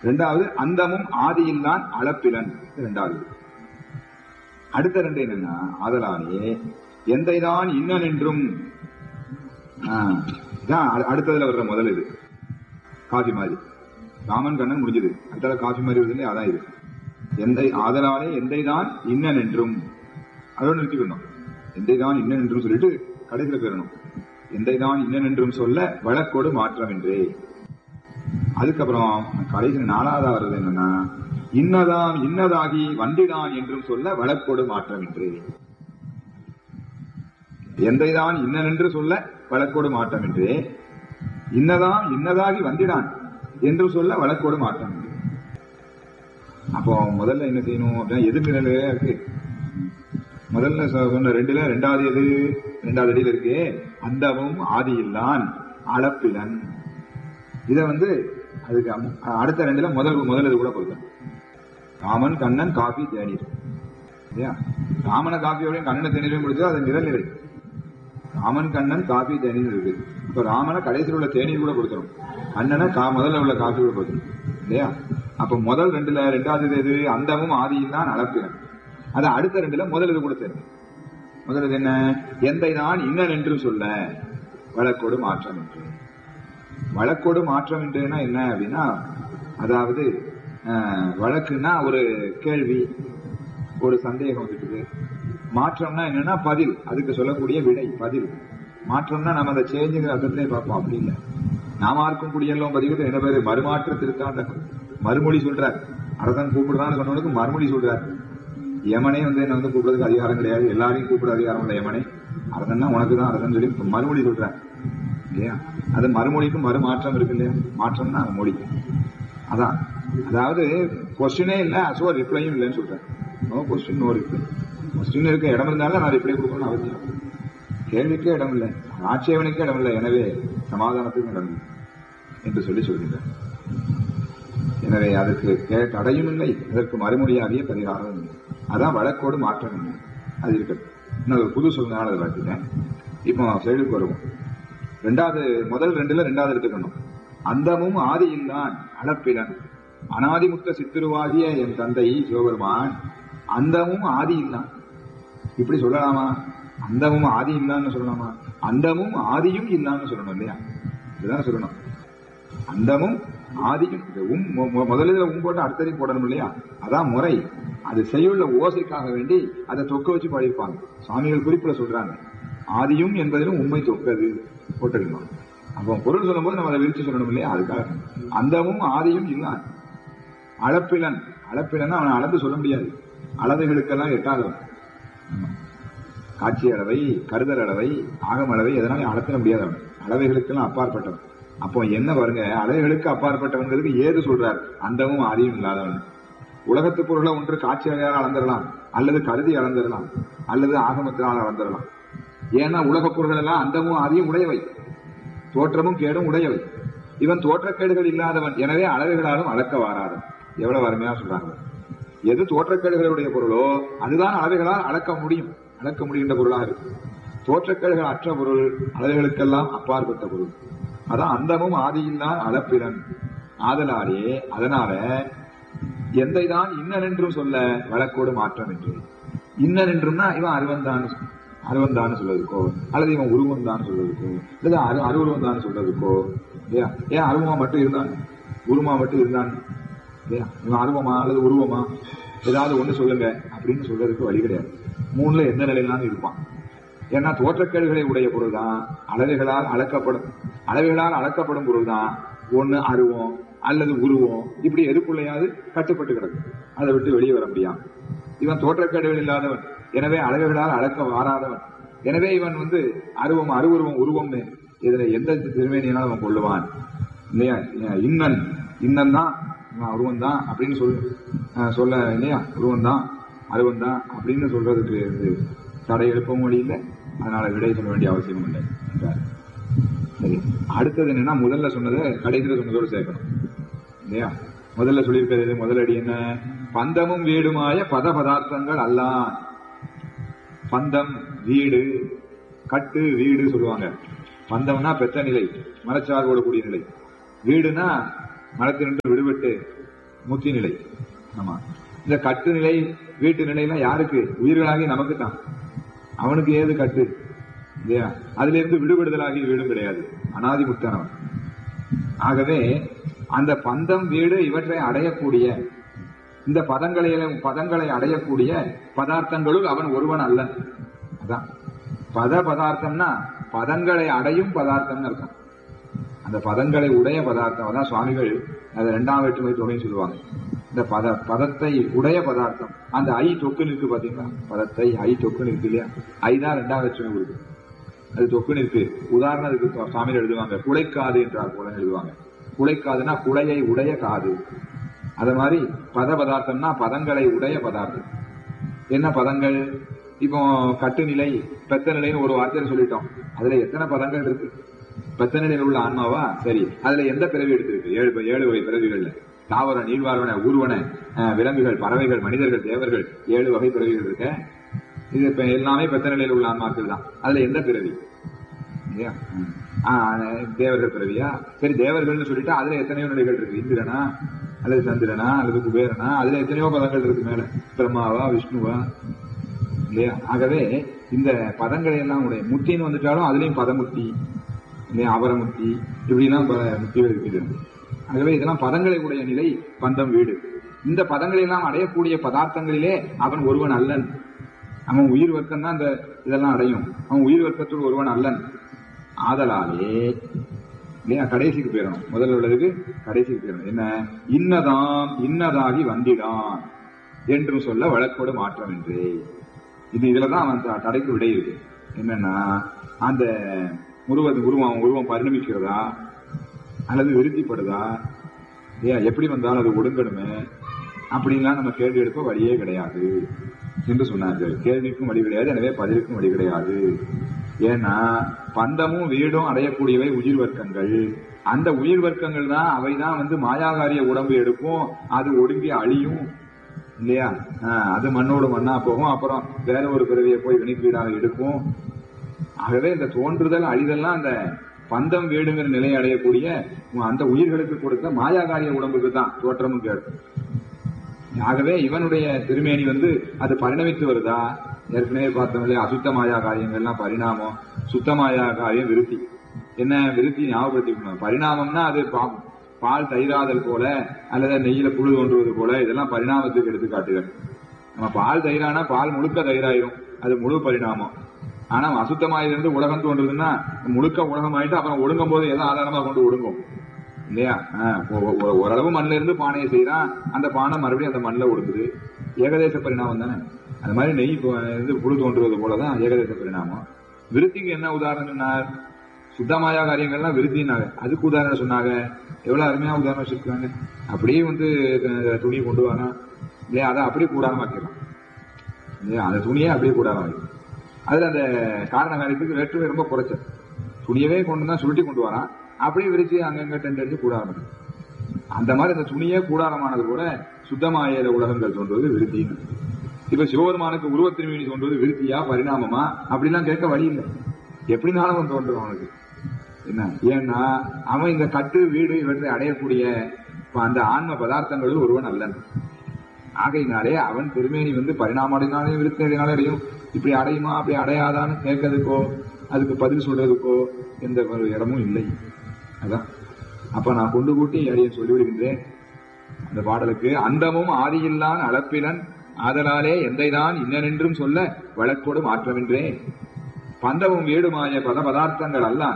ரெண்டாவது அந்தமும் ஆதியில்தான் அளப்பிலன் இது ரெண்டாவது அடுத்த ரெண்டு என்னன்னா ஆதலானே எந்தைதான் இன்னன் என்றும் ஆ, இதான் அ- அடுத்ததுல வர்ற முதல் இது காஃபி மாதிரி ராமன் கண்ணன் முடிஞ்சது அடுத்தது காஃபி மாதிரி வருது இல்லையா அதான் இது எந்தை ஆதலானே எந்தைதான் இன்னன் என்றும் அதோட நிறுத்திக்கணும் எந்தைதான் இன்னன் என்றும் சொல்லிட்டு கடைசியில பெறணும் எந்தைதான் இன்னன் என்றும் சொல்ல வழக்கோடு மாற்றம் என்றே அதுக்கப்புறம் கடைசி நாலாவதா வருது என்னன்னா இன்னதாம் இன்னதாகி வந்திடான் என்றும் சொல்ல வழக்கோடு மாற்றம் என்றே எந்தைதான் இன்னன் என்று சொல்ல வழக்கோடு மாற்றம் என்றே இன்னதாம் இன்னதாகி வந்திடான் என்று சொல்ல வழக்கோடு மாற்றம் என்றே அப்போ முதல்ல என்ன செய்யணும் அப்படின்னா எதிர்நிலையிலே இருக்கு முதல்ல சொ- சொன்ன ரெண்டுல ரெண்டாவது எது ரெண்டாவது அடியில இருக்கு அந்தமும் ஆதியில்லான் அளப்பிலன் இத வந்து அதுக்கு அம்- அடுத்த ரெண்டுல முதல் முதல் இது கூட கொடுக்கணும் ராமன் கண்ணன் காபி தேநீர் இல்லையா ராமன காபியோடையும் கண்ணனை தேநீரையும் முடிச்சா அது நிரல்நிலை ராமன் கண்ணன் காபி தேநீர் இருக்கு இப்ப ராமனை கடைசியில் உள்ள தேநீர் கூட கொடுத்துரும் கண்ணனை கா முதல்ல உள்ள காபி கூட கொடுத்துரும் இல்லையா அப்ப முதல் ரெண்டுல ரெண்டாவது இது எது அந்தமும் ஆதியும் தான் அளப்பிலன் அது அடுத்த ரெண்டுல முதல் இது கூட சேரும் முதல் இது என்ன எந்தை தான் இன்னன் என்று சொல்ல வழக்கோடு மாற்றம் என்று வழக்கோடு மாற்றம் என்றுனா என்ன அப்படின்னா அதாவது அஹ், வழக்குன்னா ஒரு கேள்வி ஒரு சந்தேகம் இருக்குது மாற்றம்னா என்னன்னா பதில் அதுக்கு சொல்லக்கூடிய விடை பதில் மாற்றம்னா நம்ம அந்த சேஞ்சுங்கிற அர்த்தத்திலே பார்ப்போம் அப்படி இல்லை நாம இருக்கும் குடியெல்லாம் பதிவுக்கு என்ன பேரு மறுமாற்ற திருத்தாண்டம் மறுமொழி சொல்றார் அரசன் கூப்பிடுறான்னு சொன்னவனுக்கு மறுமொழி சொல்றார் யமனே வந்து என்ன வந்து கூப்பிடுறதுக்கு அதிகாரம் கிடையாது எல்லாரையும் கூப்பிட அதிகாரம் இல்லை யமனே அரசன்னா உனக்கு தான் அரசன் சொல்லி மறுமொழி சொல்றார் இல்லையா அது மறுமொழிக்கும் மறுமாற்றம் இருக்கு இல்லையா மாற்றம்னா அந்த மொழி அதான் அதாவது கொஸ்டினே இல்ல அசோ ரிப்ளையும் இல்லைன்னு சொல்றேன் no question no reply question இருக்க இடம் இருந்தாலும் நான் ரிப்ளை கொடுக்கணும்னு அவசியம் கேள்விக்கே இடம் இல்லை ஆட்சேபனைக்கே இடம் இல்லை எனவே சமாதானத்துக்கும் இடம் இல்லை என்று சொல்லி சொல்கின்றேன் எனவே அதுக்கு கே- தடையும் இல்லை அதற்கு மறுமொழியாகிய பரிகாரமும் இல்லை அதான் வழக்கோடு மாற்றம் இல்லை அது இருக்கட்டும் இன்னும் ஒரு புது சொல்லுனால அதை வளர்த்துட்டேன் இப்போ செயலுக்கு வருவோம் ரெண்டாவது முதல் ரெண்டுல ரெண்டாவது எடுத்துக்கணும் அந்தமும் ஆதியில்தான் அளப்பிலன் அனாதிமுக்த சித்திருவாகிய என் தந்தை சிவபெருமான் அந்தமும் ஆதியில்தான் இப்படி சொல்லலாமா அந்தமும் ஆதி இல்லான்னு சொல்லலாமா அந்தமும் ஆதியும் இல்லான்னு சொல்லணும் இல்லையா இதுதான் சொல்லணும் அந்தமும் ஆதியும் இது உம் மு- மு- முதல்ல உம் போட்டு அடுத்ததையும் போடணும் இல்லையா அதான் முறை அது செய்யுள்ள ஓசைக்காக வேண்டி அதை தொக்க வச்சு பாடியிருப்பாங்க சுவாமிகள் குறிப்பிட சொல்றாங்க ஆதியும் என்பதிலும் உண்மை தொக்கது போட்டிருக்கணும் அப்போ பொருள் சொல்லும்போது நம்ம அதை விரிச்சு சொல்லணும் இல்லையா அதுக்காக அந்தமும் ஆதியும் இல்லான் அளப்பிலன் அளப்பிலன்னா அவனை அளந்து சொல்ல முடியாது அளவைகளுக்கெல்லாம் எட்டாதவன் ஆமா. காட்சி அளவை கருதல் அளவை ஆகம் அளவை எதனாலும் அளத்திட முடியாதவன் அளவைகளுக்கெல்லாம் அப்பாற்பட்டவன் அப்போ என்ன பாருங்க அளவைகளுக்கு அப்பாற்பட்டவன்கிறதுக்கு ஏது சொல்றார் அந்தமும் ஆதியும் இல்லாதவன் உலகத்து பொருளை ஒன்று காட்சி அளவையால் அளந்துடலாம் அல்லது கருதி அளந்துடலாம் அல்லது ஆகமத்தினால் அளந்துடலாம் ஏன்னா உலகப் பொருள்கள் எல்லாம் அந்தமும் ஆதியும் உடையவை தோற்றமும் கேடும் உடையவை இவன் தோற்றக்கேடுகள் இல்லாதவன் எனவே அளவுகளாலும் அளக்க வாராதவன் எவ்வளவு அருமையா சொல்றாங்க எது தோற்றக்கேடுகளுடைய பொருளோ அதுதான் அளவைகளால் அளக்க முடியும் அளக்க முடிகின்ற பொருளாக இருக்கு தோற்றக்கேடுகள் அற்ற பொருள் அளவுகளுக்கெல்லாம் அப்பாற்பட்ட பொருள் அதான் அந்தமும் ஆதியில்தான் அளப்பிலன் ஆதலாலே அதனால எந்தைதான் இன்னன் என்றும் சொல்ல வழக்கோடு மாற்றம் என்று இன்னன் என்றும்னா இவன் அருவந்தான் அருவந்தான் சொல்றதுக்கோ அல்லது இவன் உருவம் தான் சொல்றதுக்கோ அல்லது அரு அருவுருவம் தான் சொல்றதுக்கோ இல்லையா ஏன் அருவமா மட்டும் இருந்தான் உருவமா மட்டும் இருந்தான் இல்லையா இவன் அருவமா அல்லது உருவமா ஏதாவது ஒண்ணு சொல்லுங்க அப்படின்னு சொல்றதுக்கு வழி கிடையாது மூணுல எந்த நிலையிலாலும் இருப்பான் ஏன்னா தோற்றக்கேடுகளை உடைய பொருள் தான் அளவைகளால் அளக்கப்படும் அளவைகளால் அளக்கப்படும் பொருள் தான் ஒண்ணு அருவம் அல்லது உருவம் இப்படி எதுக்குள்ளையாவது கட்டுப்பட்டு கிடக்கும் அதை விட்டு வெளியே வர முடியாம இவன் தோற்றக்கேடுகள் இல்லாதவன் எனவே அளவைகளால் அளக்க வாராதவன் எனவே இவன் வந்து அருவம் அருவுருவம் உருவம்னு இதுல எந்த திருமேனியாலும் அவன் கொள்ளுவான் இல்லையா இன்னன் இன்னன் தான் இவன் அருவம் தான் அப்படின்னு சொல் அஹ் சொல்ல இல்லையா உருவம் தான் அருவம் தான் அப்படின்னு சொல்றதுக்கு வந்து தடை எழுப்பவும் வழி இல்லை அதனால விடை சொல்ல வேண்டிய அவசியமும் இல்லை என்றார் சரி அடுத்தது என்னன்னா முதல்ல சொன்னதை கடைசியில சொன்னதோடு சேர்க்கணும் இல்லையா முதல்ல சொல்லியிருக்கிறது முதலடி என்ன பந்தமும் வீடுமாய பத பதார்த்தங்கள் அல்லான் பந்தம் வீடு கட்டு வீடு சொல்லுவாங்க பந்தம்னா பெத்த நிலை மரச்சார்போட கூடிய நிலை வீடுனா மரத்தினின்று விடுபட்டு முத்தி நிலை ஆமா இந்த கட்டு நிலை வீட்டு நிலையெல்லாம் யாருக்கு உயிர்களாகி நமக்கு தான் அவனுக்கு ஏது கட்டு இல்லையா அதுல இருந்து விடுபடுதலாகி வீடும் கிடையாது அனாதி முக்தனவன் ஆகவே அந்த பந்தம் வீடு இவற்றை அடையக்கூடிய இந்த பதங்களை பதங்களை அடையக்கூடிய பதார்த்தங்களுள் அவன் ஒருவன் அல்லன் அதான் பத பதார்த்தம்னா பதங்களை அடையும் பதார்த்தம்னு அர்த்தம் அந்த பதங்களை உடைய பதார்த்தம் அதான் சுவாமிகள் அது இரண்டாம் வேற்றுமை தொகைன்னு சொல்லுவாங்க இந்த பத பதத்தை உடைய பதார்த்தம் அந்த ஐ தொக்கு இருக்கு பாத்தீங்களா பதத்தை ஐ தொக்கு இருக்கு இல்லையா ஐ தான் ரெண்டாம் வேற்றுமை கொடுக்கு அது தொக்கு இருக்கு உதாரணத்துக்கு சுவாமிகள் எழுதுவாங்க குலைக்காது என்றார் போல எழுதுவாங்க குலைக்காதுன்னா குலையை உடைய காது அது மாதிரி பத பதார்த்தம்னா பதங்களை உடைய பதார்த்தம் என்ன பதங்கள் இப்போ கட்டு நிலை பெத்த நிலைன்னு ஒரு வார்த்தையில சொல்லிட்டோம் அதுல எத்தனை பதங்கள் இருக்கு பெத்த நிலையில் உள்ள ஆன்மாவா சரி அதுல எந்த பிறவி எடுத்திருக்கு ஏழு ஏழு வகை பிறவிகள்ல தாவர நீர்வாழ்வன ஊர்வன அஹ், விலங்குகள் பறவைகள் மனிதர்கள் தேவர்கள் ஏழு வகை பிறவிகள் இருக்க இது இப்ப எல்லாமே பெத்த நிலையில் உள்ள ஆன்மாக்கள் தான் அதுல எந்த பிறவி இல்லையா ம். ஆஹ், தேவர்கள் பிறவியா சரி தேவர்கள்னு சொல்லிட்டு அதுல எத்தனையோ நிலைகள் இருக்கு இந்திரனா அல்லது சந்திரனா அல்லது குபேரனா அதுல எத்தனையோ பதங்கள் இருக்கு மேல பிரம்மாவா விஷ்ணுவா இல்லையா ஆகவே இந்த பதங்களை எல்லாம் உடைய முத்தின்னு வந்துட்டாலும் அதுலயும் பதமுத்தி இல்லையா அபரமுத்தி இப்படி எல்லாம் பல முத்திகள் இருக்குது ஆகவே இதெல்லாம் பதங்களை உடைய நிலை பந்தம் வீடு இந்த பதங்களை எல்லாம் அடையக்கூடிய பதார்த்தங்களிலே அவன் ஒருவன் அல்லன் அவன் உயிர் வர்க்கம் தான் இந்த இதெல்லாம் அடையும் அவன் உயிர் வர்க்கத்தோடு ஒருவன் அல்லன் ஆதலாலே இல்லையா கடைசிக்கு போயிடணும் முதல்ல உள்ளதுக்கு கடைசிக்கு போயிடணும் என்ன இன்னதாம் இன்னதாகி வந்திடான் என்றும் சொல்ல வழக்கோடு மாற்றம் என்று இது இதுலதான் அவன் த- தடைக்கு விடை இருக்கு என்னன்னா அந்த உருவது உருவம் உருவம் பரிணமிக்கிறதா அல்லது விருத்திப்படுதா இல்லையா எப்படி வந்தாலும் அது ஒடுங்கணுமே அப்படின்லாம் நம்ம கேள்வி எடுக்க வழியே கிடையாது என்று சொன்னார்கள் கேள்விக்கும் வழி கிடையாது எனவே பதிலுக்கும் வழி கிடையாது ஏன்னா பந்தமும் வீடும் அடையக்கூடியவை உயிர் வர்க்கங்கள் அந்த உயிர் வர்க்கங்கள் தான் அவை தான் வந்து மாயாகாரிய உடம்பு எடுக்கும் அது ஒடுங்கி அழியும் இல்லையா ஆஹ், அது மண்ணோடு மண்ணா போகும் அப்புறம் வேற ஒரு பிறவியை போய் வினைப்பீடாக எடுக்கும் ஆகவே இந்த தோன்றுதல் அழிதல்லாம் அந்த பந்தம் வீடுங்கிற நிலை அடையக்கூடிய அந்த உயிர்களுக்கு கொடுத்த மாயாகாரிய உடம்புக்கு தான் தோற்றமும் கேடும் ஆகவே இவனுடைய திருமேனி வந்து அது பரிணமித்து வருதா ஏற்கனவே பார்த்தோம் இல்லையா அசுத்த மாயா காரியங்கள்லாம் பரிணாமம் சுத்த மாயா காரியம் விருத்தி என்ன விருத்தி ஞாபகப்படுத்திக்கணும் பரிணாமம்னா அது பா- பால் தயிராதல் போல அல்லது நெய்யில புழு தோன்றுவது போல இதெல்லாம் பரிணாமத்துக்கு எடுத்துக்காட்டுகள் நம்ம பால் தயிரானா பால் முழுக்க தயிராயிரும் அது முழு பரிணாமம் ஆனா அசுத்தமாயிலிருந்து உலகம் தோன்றுதுன்னா முழுக்க உலகம் ஆயிட்டு அப்புறம் ஒடுங்கும் போது எதை ஆதாரமா கொண்டு ஒடுங்கும் இல்லையா ஆஹ் ஒ- ஒ- ஓரளவு மண்ணில இருந்து பானையை செய்யறான் அந்த பானை மறுபடியும் அந்த மண்ணில் ஒடுங்குது ஏகதேச பரிணாமம் தானே அது மாதிரி நெய் இப்போ இருந்து புழு தோன்றுவது போலதான் ஏகதேச பரிணாமம் விருத்திக்கு என்ன உதாரணம் சொன்னார் சுத்தமாயா காரியங்கள்லாம் விருத்தினாங்க அதுக்கு உதாரணம் சொன்னாங்க எவ்வளவு அருமையா உதாரணம் வச்சிருக்காங்க அப்படியே வந்து அஹ், துணியை கொண்டு வாங்க இல்லையா அதை அப்படியே கூடாரமாக்கிடலாம் இல்லையா அந்த துணியே அப்படியே கூடாரமாக்கி அதுல அந்த காரண காரியத்துக்கு வேற்றுமை ரொம்ப குறைச்சல் துணியவே கொண்டு தான் சுருட்டி கொண்டு வரான் அப்படியே விரிச்சு அங்கங்க டென்ட் அடிச்சு கூடாரம் அந்த மாதிரி இந்த துணியே கூடாரமானது கூட சுத்தமாய உலகங்கள் தோன்றுவது விருத்தின்னு இப்ப சிவபெருமானுக்கு உருவத்திருமீனி தோன்றுவது விருத்தியா பரிணாமமா அப்படிலாம் கேட்க வழி இல்லை எப்படினாலும் அவன் தோன்றும் அவனுக்கு என்ன ஏன்னா அவன் இந்த கட்டு வீடு இவற்றை அடையக்கூடிய இப்ப அந்த ஆன்ம பதார்த்தங்களில் ஒருவன் அல்லன் ஆகையினாலே அவன் திருமேனி வந்து பரிணாமடைனாலே விருத்தினாலே அடையும் இப்படி அடையுமா அப்படி அடையாதான்னு கேட்கறதுக்கோ அதுக்கு பதில் சொல்றதுக்கோ எந்த ஒரு இடமும் இல்லை அதான் அப்ப நான் கொண்டு கூட்டி அடியை சொல்லிவிடுகின்றேன் அந்த பாடலுக்கு அந்தமும் ஆதியில்லான் அளப்பிலன் ஆதலாலே எந்தைதான் இன்னனென்றும் சொல்ல வழக்கோடு மாற்றமின்றேன் பந்தமும் வீடுமாய பத பதார்த்தங்கள் அல்லான்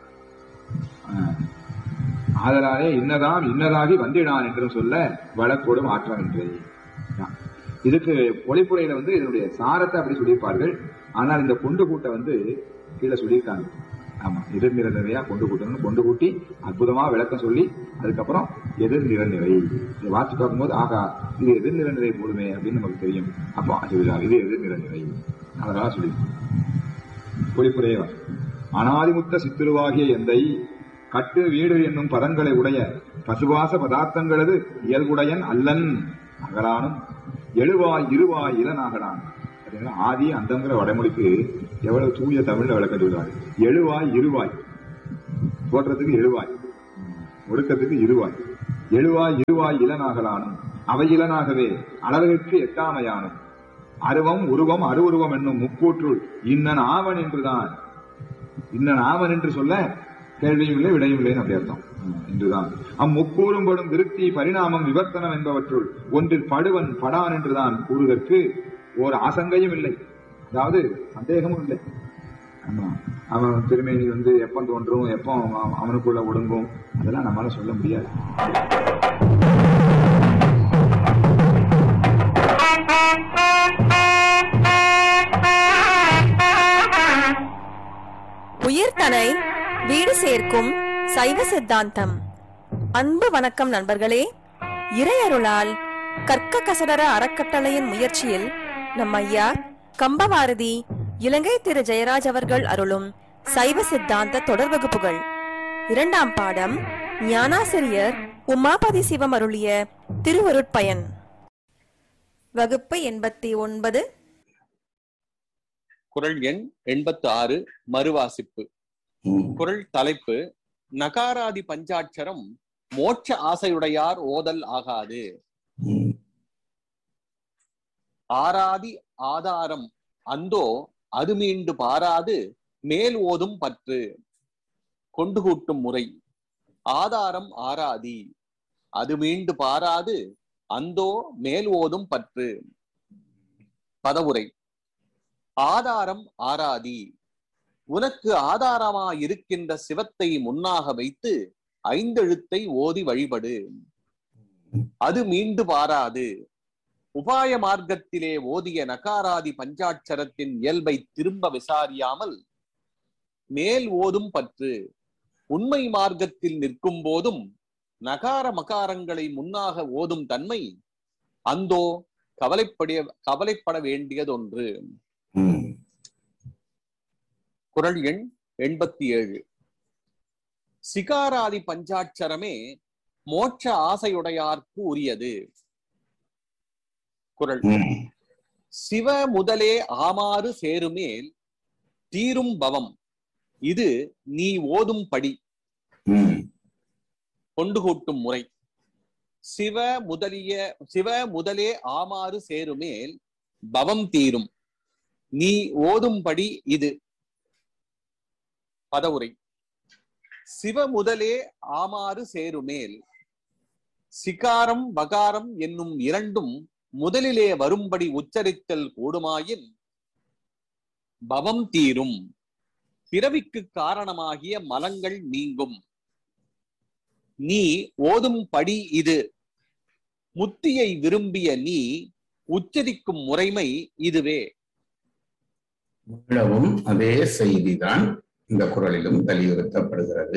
ஆஹ். ஆதலாலே இன்னதாம் இன்னதாகி வந்திடான் என்றும் சொல்ல வழக்கோடு மாற்றமின்றேன் அதான். இதுக்கு பொழிப்புரையில வந்து இதனுடைய சாரத்தை அப்படி சொல்லியிருப்பார்கள் ஆனால் இந்த கொண்டு கூட்ட வந்து கீழே சொல்லியிருக்காங்க ஆமா எதிர் நிறநிறையா கொண்டு கூட்டணும் கொண்டு கூட்டி அற்புதமா விளக்கம் சொல்லி அதுக்கப்புறம் எதிர் நிறநிறை இதை வாசி பார்க்கும்போது ஆகா இது எதிர் நிறநிறை போடுமே அப்படின்னு நமக்கு தெரியும் அப்போ அதுதான் இது எதிர் நிறநிறை அதனால சொல்லி பொழிப்புரையே வாசி. அனாதிமுத்த சித்திருவாகிய எந்தை கட்டு வீடு என்னும் பதங்களை உடைய பசுவாச பதார்த்தங்களது இயல்புடையன் அல்லன் அகலானும் எழுவாய் இருவாய் இளனாகலான் பாத்தீங்களா? ஆதி அந்தங்கிற வடமொழிக்கு எவ்வளவு தூய தமிழ்ல விளக்கம் சொல்றாரு எழுவாய் இருவாய் தோற்றத்துக்கு எழுவாய் ஒடுக்கத்துக்கு இருவாய் எழுவாய் இருவாய் இளனாகலானும் அவை இளனாகவே அளவிற்கு எட்டாமையானும் அருவம் உருவம் அருவுருவம் என்னும் முக்கூற்றுள் இன்னன் ஆவன் என்றுதான் இன்னன் ஆவன் என்று சொல்ல கேள்வியும் இல்லை விடையும் இல்லைன்னு அப்படி அர்த்தம் என்றுதான் அம்முக்கூறும் படும் விருத்தி பரிணாமம் விவர்த்தனம் என்பவற்றுள் ஒன்றில் படுவன் படான் என்றுதான் கூறுவதற்கு ஓர் ஆசங்கையும் இல்லை அதாவது சந்தேகமும் இல்லை ஆமா. அவன் திருமேனி வந்து எப்ப தோன்றும் எப்போ அவன் அவனுக்குள்ள ஒடுங்கும் அதெல்லாம் நம்மளால சொல்ல முடியாது உயிர்தனை வீடு சேர்க்கும் சைவ சித்தாந்தம் அன்பு வணக்கம் நண்பர்களே இறையருளால் கற்க கசடர அறக்கட்டளையின் முயற்சியில் நம் ஐயா கம்பவாரதி இலங்கை திரு ஜெயராஜ் அவர்கள் அருளும் சைவ சித்தாந்த தொடர் வகுப்புகள் இரண்டாம் பாடம் ஞானாசிரியர் உமாபதி சிவம் அருளிய திருவருட்பயன் வகுப்பு எண்பத்தி ஒன்பது குரல் எண் எண்பத்து ஆறு மறுவாசிப்பு ம். குரல் தலைப்பு நகாராதி பஞ்சாட்சரம் மோட்ச ஆசையுடையார் ஓதல் ஆகாது ம். ஆராதி ஆதாரம் அந்தோ அது மீண்டு பாராது மேல் ஓதும் பற்று கொண்டு கூட்டும் முறை ஆதாரம் ஆராதி அது மீண்டு பாராது அந்தோ மேல் ஓதும் பற்று பதவுரை ஆதாரம் ஆராதி உனக்கு ஆதாரமா இருக்கின்ற சிவத்தை முன்னாக வைத்து ஐந்தெழுத்தை ஓதி வழிபடு அது மீண்டு பாராது உபாய மார்க்கத்திலே ஓதிய நகாராதி பஞ்சாட்சரத்தின் இயல்பை திரும்ப விசாரியாமல் மேல் ஓதும் பற்று உண்மை மார்க்கத்தில் நிற்கும் போதும் நகார மகாரங்களை முன்னாக ஓதும் தன்மை அந்தோ கவலைப்பட கவலைப்பட வேண்டியதொன்று ம். குரல் எண் எண்பத்தி ஏழு சிகாராதி பஞ்சாட்சரமே மோட்ச ஆசையுடையார்க்கு உரியது குரல் ம். சிவ முதலே ஆமாறு சேருமேல் தீரும் பவம் இது நீ ஓதும் படி ம். கொண்டு கூட்டும் முறை சிவ முதலிய சிவ முதலே ஆமாறு சேருமேல் பவம் தீரும் நீ ஓதும்படி இது பதவுரை சிவ முதலே ஆமாறு சேருமேல் சிகாரம் வகாரம் என்னும் இரண்டும் முதலிலே வரும்படி உச்சரித்தல் கூடுமாயின் பவம் தீரும் பிறவிக்கு காரணமாகிய மலங்கள் நீங்கும் நீ ஓதும் படி இது முத்தியை விரும்பிய நீ உச்சரிக்கும் முறைமை இதுவே மீளவும் அதே செய்திதான் இந்த குரலிலும் வலியுறுத்தப்படுகிறது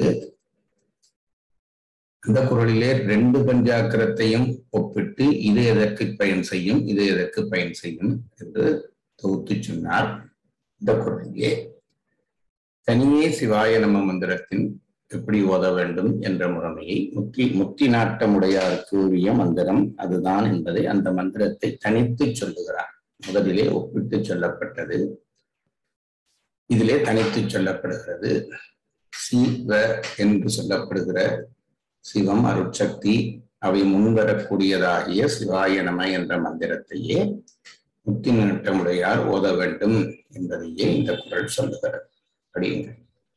இந்த குரலிலே ரெண்டு பஞ்சாக்கரத்தையும் ஒப்பிட்டு இது எதற்கு பயன் செய்யும் இது எதற்கு பயன் செய்யும் என்று தொகுத்து சொன்னார் இந்த குரலிலே தனியே சிவாய நம மந்திரத்தின் எப்படி ஓத வேண்டும் என்ற முறைமையை முத்தி முத்தி நாட்டமுடையாருக்கு உரிய மந்திரம் அதுதான் என்பதை அந்த மந்திரத்தை தனித்து சொல்லுகிறார் முதலிலே ஒப்பிட்டு சொல்லப்பட்டது இதிலே தனித்து சொல்லப்படுகிறது சிவ என்று சொல்லப்படுகிற சிவம் அருட்சக்தி அவை முன்வரக்கூடியதாகிய சிவாய நம என்ற மந்திரத்தையே முத்தி நாட்டமுடையார் ஓத வேண்டும் என்பதையே இந்த குரல் சொல்லுகிறது அப்படிங்க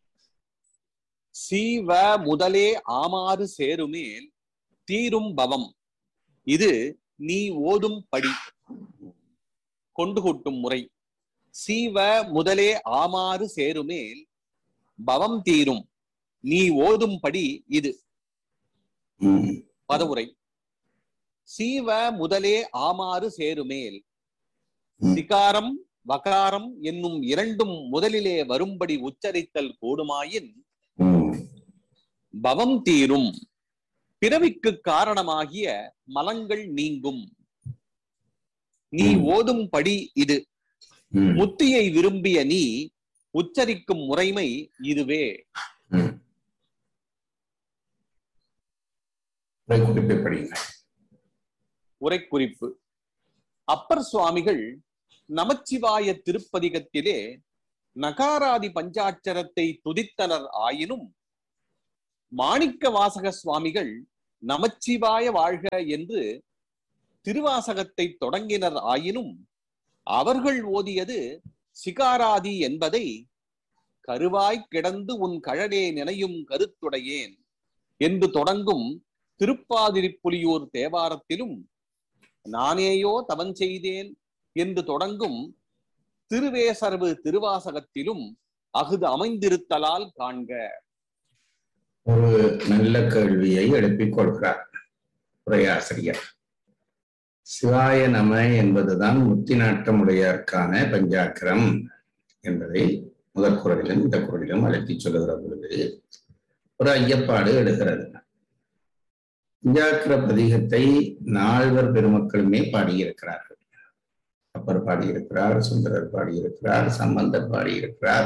சீவ முதலே ஆமாறு சேருமேல் தீரும் பவம் இது நீ ஓதும் படி கொண்டு கூட்டும் முறை சீவ முதலே ஆமாறு சேருமேல் பவம் தீரும் நீ ஓதும் படி இது ம், பதவுரை சீவ முதலே ஆமாறு சேருமேல் ம். சிகாரம் வகாரம் என்னும் இரண்டும் முதலிலே வரும்படி உச்சரித்தல் கூடுமாயின் ம், பவம் தீரும் பிறவிக்கு காரணமாகிய மலங்கள் நீங்கும் நீ ம். ஓதும் படி இது ம், முத்தியை விரும்பிய நீ உச்சரிக்கும் முறைமை இதுவே ம். உரை குறிப்பை படிங்க உரைக்குறிப்பு அப்பர் சுவாமிகள் நமச்சிவாய திருப்பதிகத்திலே நகாராதி பஞ்சாட்சரத்தை துதித்தனர் ஆயினும் மாணிக்க வாசக சுவாமிகள் நமச்சிவாய வாழ்க என்று திருவாசகத்தை தொடங்கினர் ஆயினும் அவர்கள் ஓதியது சிகாராதி என்பதை கருவாய் கிடந்து உன் கழலே நினையும் கருத்துடையேன் என்று தொடங்கும் திருப்பாதிரிப்புலியூர் தேவாரத்திலும் நானேயோ தவன் செய்தேன் என்று தொடங்கும் திருவேசர்வு திருவாசகத்திலும் அகுது அமைந்திருத்தலால் காண்க ஒரு நல்ல கேள்வியை எழுப்பிக் கொள்கிறார் உரையாசிரியர் சிவாய நம என்பதுதான் முத்தி நாட்டமுடையார்க்கான பஞ்சாக்கரம் என்பதை முதற் குரலிலும் இந்த குரலிலும் அழைத்துச் சொல்லுகிற பொழுது ஒரு ஐயப்பாடு எடுக்கிறது பஞ்சாக்கர பதிகத்தை நால்வர் பெருமக்களுமே பாடியிருக்கிறார்கள் அப்பர் பாடியிருக்கிறார் சுந்தரர் பாடியிருக்கிறார் சம்பந்தர் பாடியிருக்கிறார்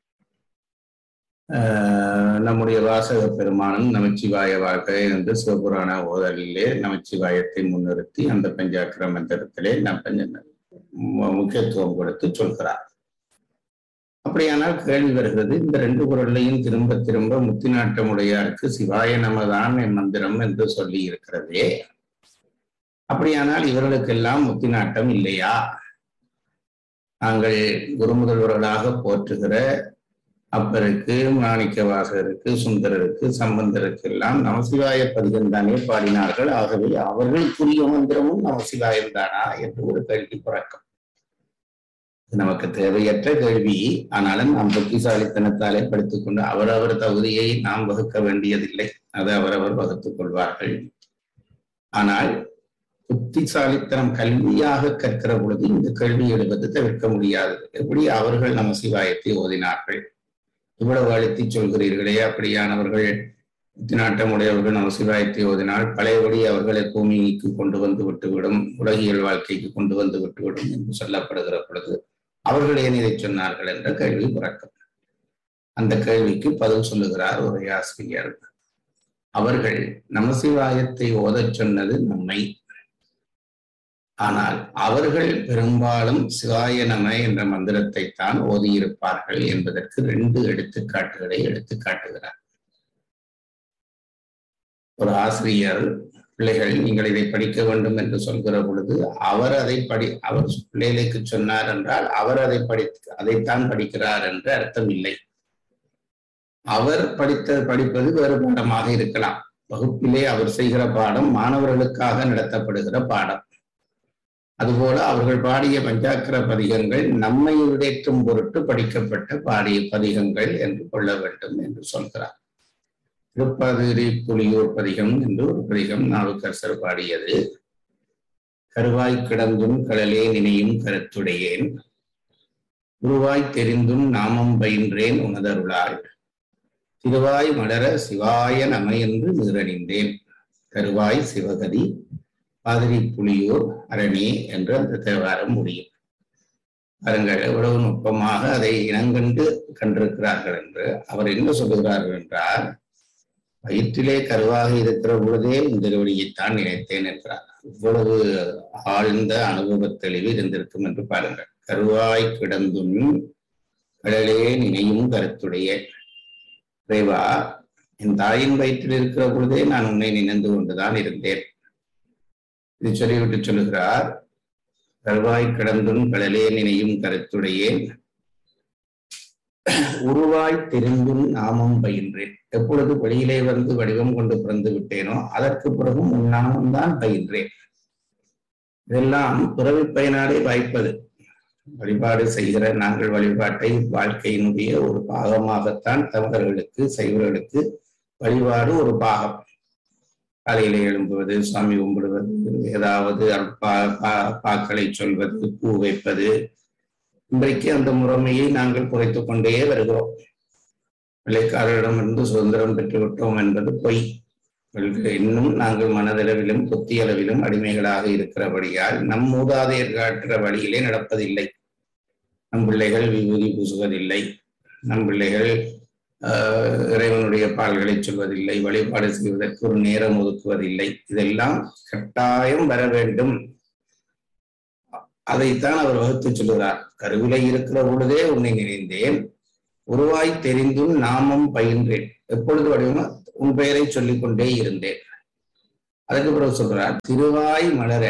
ஆஹ் நம்முடைய வாசக பெருமானும் நமச்சிவாய வாழ்க என்று சிவபுராண ஓதலிலே நமச்சிவாயத்தை முன்னிறுத்தி அந்த பஞ்சாக்கர மந்திரத்திலே நம் பஞ்ச மு- முக்கியத்துவம் கொடுத்து சொல்கிறார் அப்படியானால் கேள்வி வருகிறது இந்த ரெண்டு குரல்லையும் திரும்ப திரும்ப முத்தி நாட்டமுடையாருக்கு சிவாய நமதான் என் மந்திரம் என்று சொல்லி இருக்கிறதே அப்படியானால் இவர்களுக்கெல்லாம் முத்தி நாட்டம் இல்லையா நாங்கள் குருமுதல்வர்களாக போற்றுகிற அப்பருக்கு மாணிக்க வாசகருக்கு சுந்தரருக்கு சம்பந்தருக்கு எல்லாம் நமசிவாய பதிகம் தானே பாடினார்கள் ஆகவே அவர்களுக்குரிய மந்திரமும் நமசிவாயம் தானா என்று ஒரு கேள்வி பிறக்கும் இது நமக்கு தேவையற்ற கேள்வி ஆனாலும் நாம் புத்திசாலித்தனத்தாலே படித்துக் கொண்டு அவரவர் தகுதியை நாம் வகுக்க வேண்டியதில்லை அதை அவரவர் வகுத்துக் கொள்வார்கள் ஆனால் புத்திசாலித்தனம் கல்வியாக கற்கிற பொழுது இந்த கேள்வி எழுவது தவிர்க்க முடியாதது எப்படி அவர்கள் நமசிவாயத்தை ஓதினார்கள் இவ்வளவு அழுத்தி சொல்கிறீர்களே அப்படியானவர்கள் நாட்டமுடையவர்கள் நமசிவாயத்தை ஓதினால் பழையபடி அவர்களை பூமிக்கு கொண்டு வந்து விட்டுவிடும் உலகியல் வாழ்க்கைக்கு கொண்டு வந்து விட்டுவிடும் என்று சொல்லப்படுகிற பொழுது அவர்கள் ஏன் இதை சொன்னார்கள் என்ற கேள்வி பிறக்கும் அந்த கேள்விக்கு பதில் சொல்லுகிறார் ஒரு ஆசிரியர் அவர்கள் நமசிவாயத்தை ஓதச் சொன்னது நம்மை ஆனால் அவர்கள் பெரும்பாலும் சிவாய நம என்ற மந்திரத்தை தான் ஓதியிருப்பார்கள் என்பதற்கு ரெண்டு எடுத்துக்காட்டுகளை எடுத்து காட்டுகிறார் ஒரு ஆசிரியர் பிள்ளைகள் நீங்கள் இதை படிக்க வேண்டும் என்று சொல்கிற பொழுது அவர் அதை படி அவர் பிள்ளைகளுக்கு சொன்னார் என்றால் அவர் அதை படி அதைத்தான் படிக்கிறார் என்று அர்த்தம் இல்லை அவர் படித்த படிப்பது வேறு பாடமாக இருக்கலாம் வகுப்பிலே அவர் செய்கிற பாடம் மாணவர்களுக்காக நடத்தப்படுகிற பாடம் அதுபோல அவர்கள் பாடிய பஞ்சாக்கர பதிகங்கள் நம்மை விடேற்றும் பொருட்டு படிக்கப்பட்ட பாடிய பதிகங்கள் என்று கொள்ள வேண்டும் என்று சொல்கிறார் திருப்பாதிரி புலியூர் பதிகம் என்று ஒரு பதிகம் நாவுக்கரசர் பாடியது கருவாய் கிடந்தும் கடலே நினையும் கருத்துடையேன் உருவாய் தெரிந்தும் நாமம் பயின்றேன் உனதருளாள் திருவாய் மலர சிவாய நம என்று நிறணிந்தேன் கருவாய் சிவகதி பாதிரி புலியூர் அரணி என்று அந்த தேவாரம் முடியும் பாருங்கள் எவ்வளவு நுட்பமாக அதை இனங்கண்டு கண்டிருக்கிறார்கள் என்று அவர் என்ன சொல்லுகிறார்கள் என்றால் வயிற்றிலே கருவாக இருக்கிற பொழுதே இந்த திருவடியைத்தான் நினைத்தேன் என்றார் இவ்வளவு ஆழ்ந்த அனுபவ தெளிவு இருந்திருக்கும் என்று பாருங்கள் கருவாய் கிடந்தும் கடலே நினையும் கருத்துடைய இறைவா என் தாயின் வயிற்றில் இருக்கிற பொழுதே நான் உன்னை நினைந்து கொண்டுதான் இருந்தேன் இது சொல்லிவிட்டு சொல்லுகிறார் கருவாய் கிடந்தும் கடலே நினையும் கருத்துடையேன் உருவாய் தெரிந்தும் நாமம் பயின்றேன் எப்பொழுது வெளியிலே வந்து வடிவம் கொண்டு பிறந்து விட்டேனோ அதற்கு பிறகும் உன் நாமம் தான் பயின்றேன் இதெல்லாம் பிறவி பயனாலே வாய்ப்பது வழிபாடு செய்கிற நாங்கள் வழிபாட்டை வாழ்க்கையினுடைய ஒரு பாகமாகத்தான் தமிழர்களுக்கு சைவர்களுக்கு வழிபாடு ஒரு பாகம் காலையில எழும்புவது சுவாமி கும்பிடுவது ஏதாவது பா பா- பாக்களை சொல்வது பூ வைப்பது இன்றைக்கு அந்த முறைமையை நாங்கள் குறைத்துக் கொண்டே வருகிறோம் வெள்ளைக்காரரிடமிருந்து சுதந்திரம் பெற்றுவிட்டோம் என்பது பொய் அவர்களுக்கு இன்னும் நாங்கள் மனதளவிலும் புத்தியளவிலும் அடிமைகளாக இருக்கிறபடியால் நம் மூதாதையர் காட்டுற வழியிலே நடப்பதில்லை நம் பிள்ளைகள் விபூதி பூசுவதில்லை நம் பிள்ளைகள் ஆஹ், இறைவனுடைய பால்களை சொல்வதில்லை வழிபாடு செய்வதற்கு ஒரு நேரம் ஒதுக்குவதில்லை இதெல்லாம் கட்டாயம் வர வேண்டும் அதைத்தான் அவர் வகுத்து சொல்லுகிறார் கருவிலை இருக்கிற பொழுதே உன்னை நினைந்தேன் உருவாய் தெரிந்தும் நாமம் பயின்றேன் எப்பொழுது வடிவமோ உன் பெயரை சொல்லிக் கொண்டே இருந்தேன் அதுக்கு பிறகு சொல்றார் திருவாய் மலர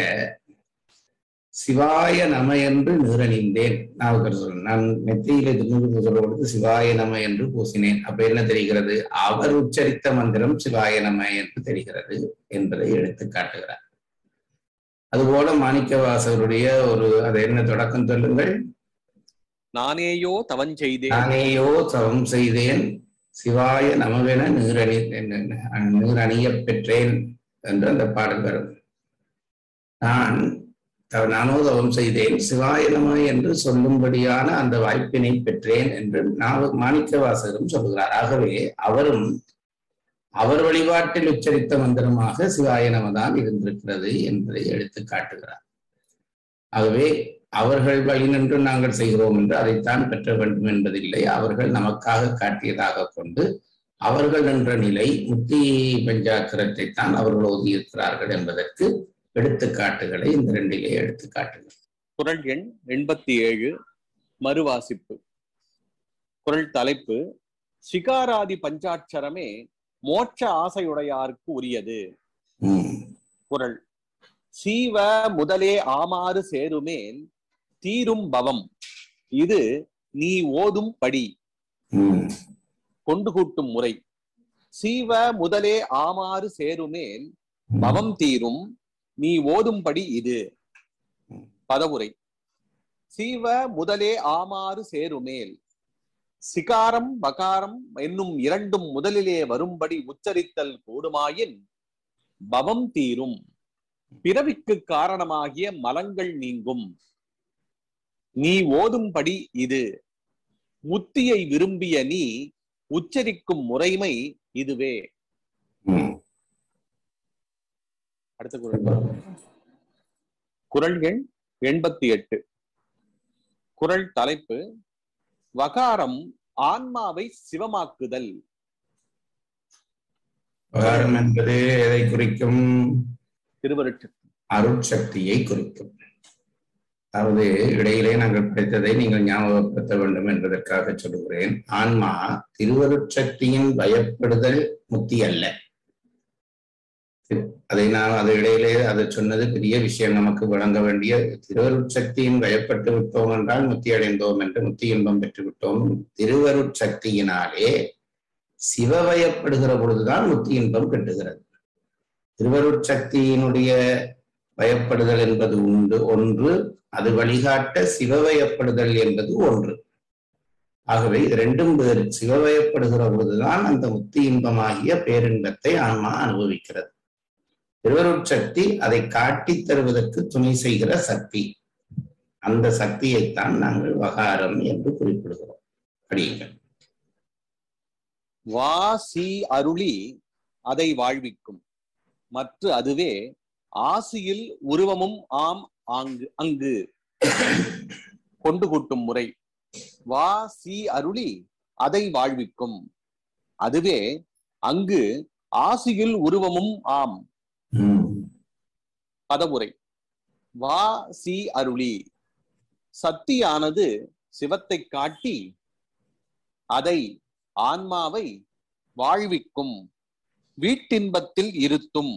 சிவாய நம என்று நிறணிந்தேன் நான் சொல்றேன் நான் நெத்தியில திருநூறு சொல்ல கொடுத்து சிவாய நம என்று பூசினேன் அப்ப என்ன தெரிகிறது அவர் உச்சரித்த மந்திரம் சிவாய நம என்று தெரிகிறது என்பதை எடுத்து காட்டுகிறார் அதுபோல மாணிக்கவாசகருடைய ஒரு அது என்ன தொடக்கம் சொல்லுங்கள் நானேயோ தவஞ்செய்தேன் நானேயோ தவம் செய்தேன் சிவாய நமவென நீரணி நீரணியப் பெற்றேன் என்று அந்த பாடல் வரும் நான் த- நானோ தவம் செய்தேன் சிவாய நம என்று சொல்லும்படியான அந்த வாய்ப்பினை பெற்றேன் என்று நாவ மாணிக்கவாசகரும் சொல்கிறார் ஆகவே அவரும் அவர் வழிபாட்டில் உச்சரித்த மந்திரமாக சிவாய நமதான் இருந்திருக்கிறது என்பதை எடுத்து காட்டுகிறார் ஆகவே அவர்கள் வழி நின்று நாங்கள் செய்கிறோம் என்று அதைத்தான் பெற்ற வேண்டும் என்பதில்லை அவர்கள் நமக்காக காட்டியதாக கொண்டு அவர்கள் என்ற நிலை முத்தி பஞ்சாக்கிரத்தை தான் அவர்கள் ஓதியிருக்கிறார்கள் என்பதற்கு எடுத்துக்காட்டுகளை இந்த ரெண்டிலே எடுத்துக்காட்டுகள் குரல் எண் எண்பத்தி ஏழு மறுவாசிப்பு குரல் தலைப்பு சிகாராதி பஞ்சாட்சரமே மோட்ச ஆசையுடையாருக்கு உரியது உம் குரல் சீவ முதலே ஆமாறு சேருமேல் தீரும் பவம் இது நீ ஓதும் படி உம் கொண்டு கூட்டும் முறை சீவ முதலே ஆமாறு சேருமேல் பவம் தீரும் நீ ஓதும்படி இது பதவுரை சீவ முதலே ஆமாறு சேருமேல் சிகாரம் பகாரம் என்னும் இரண்டும் முதலிலே வரும்படி உச்சரித்தல் கூடுமாயின் பவம் தீரும் பிறவிக்கு காரணமாகிய மலங்கள் நீங்கும் நீ ஓதும்படி இது முத்தியை விரும்பிய நீ உச்சரிக்கும் முறைமை இதுவே உம் அடுத்த குரல் குரல் எண் எண்பத்தி எட்டு குரல் தலைப்பு வகாரம் ஆன்மாவை சிவமாக்குதல் விவகாரம் என்பது எதை குறிக்கும் திருவருட்ச அருட்சக்தியை குறிக்கும் அதாவது இடையிலே நாங்கள் படித்ததை நீங்கள் ஞாபகப்படுத்த வேண்டும் என்பதற்காக சொல்லுகிறேன் ஆன்மா திருவருட்சக்தியின் பயப்படுதல் முத்தி அல்ல அதை நான் அது இடையிலே அதை சொன்னது பெரிய விஷயம் நமக்கு வழங்க வேண்டிய திருவருட்சக்தியின் பயப்பட்டு விட்டோம் என்றால் முத்தி அடைந்தோம் என்று முத்தி இன்பம் பெற்று விட்டோம் திருவருட்சக்தியினாலே சிவவயப்படுகிற பொழுதுதான் முத்தி இன்பம் கிட்டுகிறது திருவருட்சக்தியினுடைய பயப்படுதல் என்பது உண்டு ஒன்று அது வழிகாட்ட சிவவயப்படுதல் என்பது ஒன்று ஆகவே இது ரெண்டும் வேறு சிவவயப்படுகிற பொழுதுதான் அந்த முத்தி இன்பமாகிய பேரின்பத்தை ஆன்மா அனுபவிக்கிறது திருவருட்சக்தி அதை காட்டித் தருவதற்கு துணை செய்கிற சக்தி அந்த சக்தியைத்தான் நாங்கள் வகாரம் என்று குறிப்பிடுகிறோம் படியுங்கள் வா சி அருளி அதை வாழ்விக்கும் மற்ற அதுவே ஆசியில் உருவமும் ஆம் ஆங்கு அங்கு கொண்டு கூட்டும் முறை வா சி அருளி அதை வாழ்விக்கும் அதுவே அங்கு ஆசியில் உருவமும் ஆம் உம் பதமுறை வா சி அருளி சக்தியானது சிவத்தை காட்டி அதை ஆன்மாவை வாழ்விக்கும் வீட்டின்பத்தில் இருத்தும்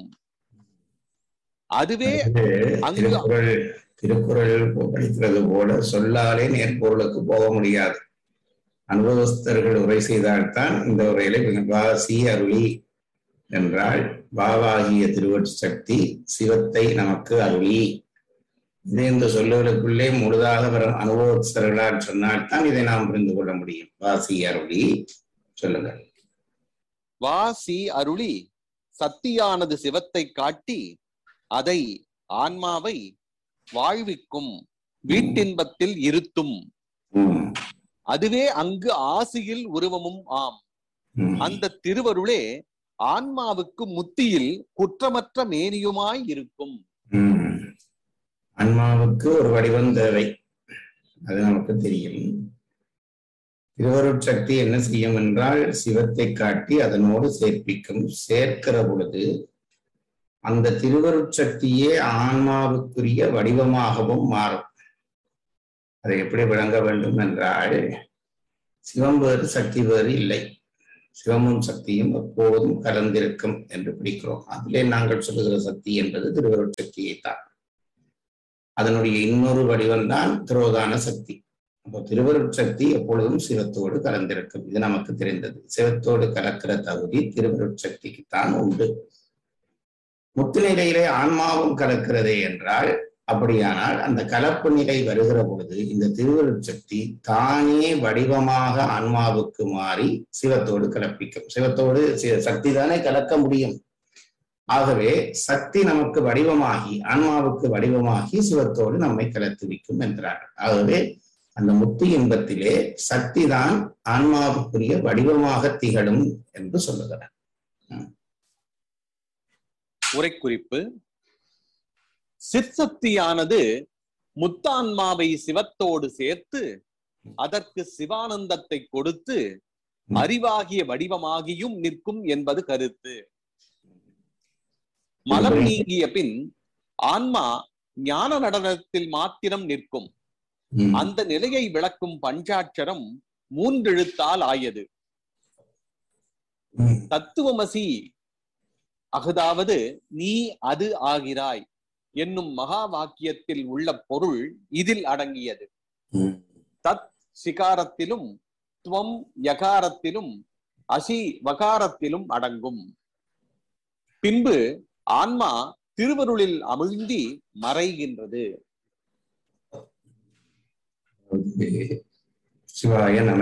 அதுவே அது அங்கு- திருக்குறள் திருக்குறள் படிக்கிறது போல சொல்லாலே நேர்பொருளுக்கு போக முடியாது அனுபவஸ்தர்கள் உரை செய்தால்தான் இந்த உரையில வாசி அருளி என்றால் வாவாகிய திருவடி சக்தி சிவத்தை நமக்கு அருளி இது இந்த சொல்லுகளுக்குள்ளே முழுதாக வரும் அனுபவஸ்தர்களால் சொன்னால்தான் இதை நாம் புரிந்து கொள்ள முடியும் வாசி அருளி சொல்லுங்கள் வா சி அருளி சக்தியானது சிவத்தை காட்டி அதை ஆன்மாவை வாழ்விக்கும் வீட்டின்பத்தில் இருத்தும் உம் அதுவே அங்கு ஆசியில் உருவமும் ஆம் உம். அந்த திருவருளே ஆன்மாவுக்கு முத்தியில் குற்றமற்ற மேனியுமாய் இருக்கும் உம். ஆன்மாவுக்கு ஒரு வடிவம் தேவை அது நமக்கு தெரியும் திருவருட்சக்தி என்ன செய்யும் என்றால் சிவத்தை காட்டி அதனோடு சேர்ப்பிக்கும் சேர்க்கிற பொழுது அந்த திருவருட்சக்தியே ஆன்மாவுக்குரிய வடிவமாகவும் மாறும் அதை எப்படி விளங்க வேண்டும் என்றால் சிவம் வேறு சக்தி வேறு இல்லை சிவமும் சக்தியும் எப்போதும் கலந்திருக்கும் என்று பிடிக்கிறோம் அதிலே நாங்கள் சொல்லுகிற சக்தி என்பது திருவருட் சக்தியைத்தான் அதனுடைய இன்னொரு வடிவம்தான் திரோதான சக்தி அப்போ திருவருட் சக்தி எப்பொழுதும் சிவத்தோடு கலந்திருக்கும் இது நமக்கு தெரிந்தது சிவத்தோடு கலக்கிற தகுதி திருவருட் சக்திக்குத்தான் உண்டு முத்து நிலையிலே ஆன்மாவும் கலக்கிறதே என்றால் அப்படியானால் அந்த கலப்பு நிலை வருகிற பொழுது இந்த திருவருட் சக்தி தானே வடிவமாக ஆன்மாவுக்கு மாறி சிவத்தோடு கலப்பிக்கும் சிவத்தோடு சி- சக்தி தானே கலக்க முடியும் ஆகவே சக்தி நமக்கு வடிவமாகி ஆன்மாவுக்கு வடிவமாகி சிவத்தோடு நம்மை கலத்துவிக்கும் என்றார்கள் ஆகவே அந்த முத்தி இன்பத்திலே சக்தி தான் ஆன்மாவுக்குரிய வடிவமாக திகழும் என்று சொல்லுகிறார் உரைக்குறிப்பு சிற்சக்தியானது முத்தான்மாவை சிவத்தோடு சேர்த்து அதற்கு சிவானந்தத்தை கொடுத்து அறிவாகிய வடிவமாகியும் நிற்கும் என்பது கருத்து மலம் நீங்கிய பின் ஆன்மா ஞான நடனத்தில் மாத்திரம் நிற்கும் ம். அந்த நிலையை விளக்கும் பஞ்சாட்சரம் மூன்றெழுத்தால் ஆயது ம். தத்துவமசி அஃதாவது நீ அது ஆகிறாய் என்னும் மகா வாக்கியத்தில் உள்ள பொருள் இதில் அடங்கியது ம். தத் சிகாரத்திலும் துவம் யகாரத்திலும் அசி வகாரத்திலும் அடங்கும் பின்பு ஆன்மா திருவருளில் அமிழ்ந்தி மறைகின்றது ஓகே. சிவாய நம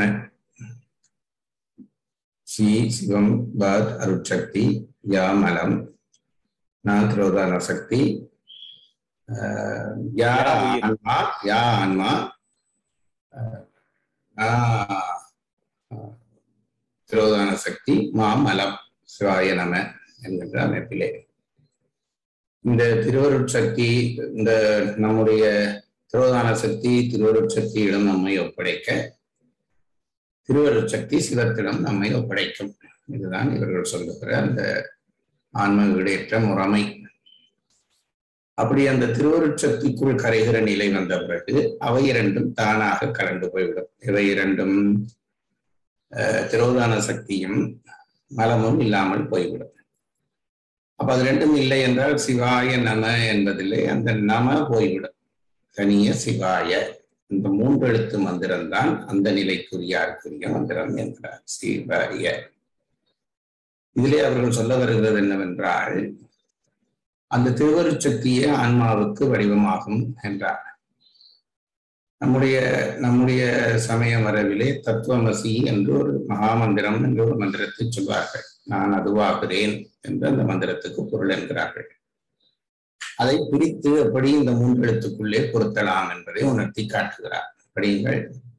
சி சிவம் பாத் அருட்சக்தி யா மலம் நான் திரோதான சக்தி ஆஹ், யா யா உயிர். ஆன்மா யா ஆன்மா ஆஹ், ஆ, ஆஹ், திரோதான சக்தி மா மலம் சிவாய நம என்கின்ற அமைப்பிலே இந்த திருவருட் சக்தி இந்த நம்முடைய திரோதான சக்தி திருவருட் சக்தியிடம் நம்மை ஒப்படைக்க திருவருட் சக்தி சிவத்திடம் நம்மை ஒப்படைக்கும் இதுதான் இவர்கள் சொல்லுகிற அந்த ஆன்ம வீடேற்ற முறைமை அப்படி அந்த திருவருட் சக்திக்குள் கரைகிற நிலை வந்த பிறகு அவை இரண்டும் தானாக கலந்து போய்விடும் இவை இரண்டும் அஹ், திரோதான சக்தியும் மலமும் இல்லாமல் போய்விடும் அப்ப அது ரெண்டும் இல்லை என்றால் சிவாய நம என்பதிலே அந்த நம போய்விடும் தனிய சிவாய இந்த மூன்று எழுத்து மந்திரம் தான் அந்த நிலைக்குரியாருக்குரிய மந்திரம் என்கிறார் சிவாய இதிலே அவர்கள் சொல்ல வருகிறது என்னவென்றால் அந்த திருவருட்சக்தியே ஆன்மாவுக்கு வடிவமாகும் என்றார் நம்முடைய நம்முடைய சமய மரபிலே தத்துவமசி என்று ஒரு மகாமந்திரம் என்று ஒரு மந்திரத்தை சொல்வார்கள் நான் அதுவாகிறேன் என்று அந்த மந்திரத்துக்கு பொருள் என்கிறார்கள் அதை பிரித்து எப்படி இந்த மூன்று எழுத்துக்குள்ளே பொருத்தலாம் என்பதை உணர்த்தி காட்டுகிறார் படியுங்கள்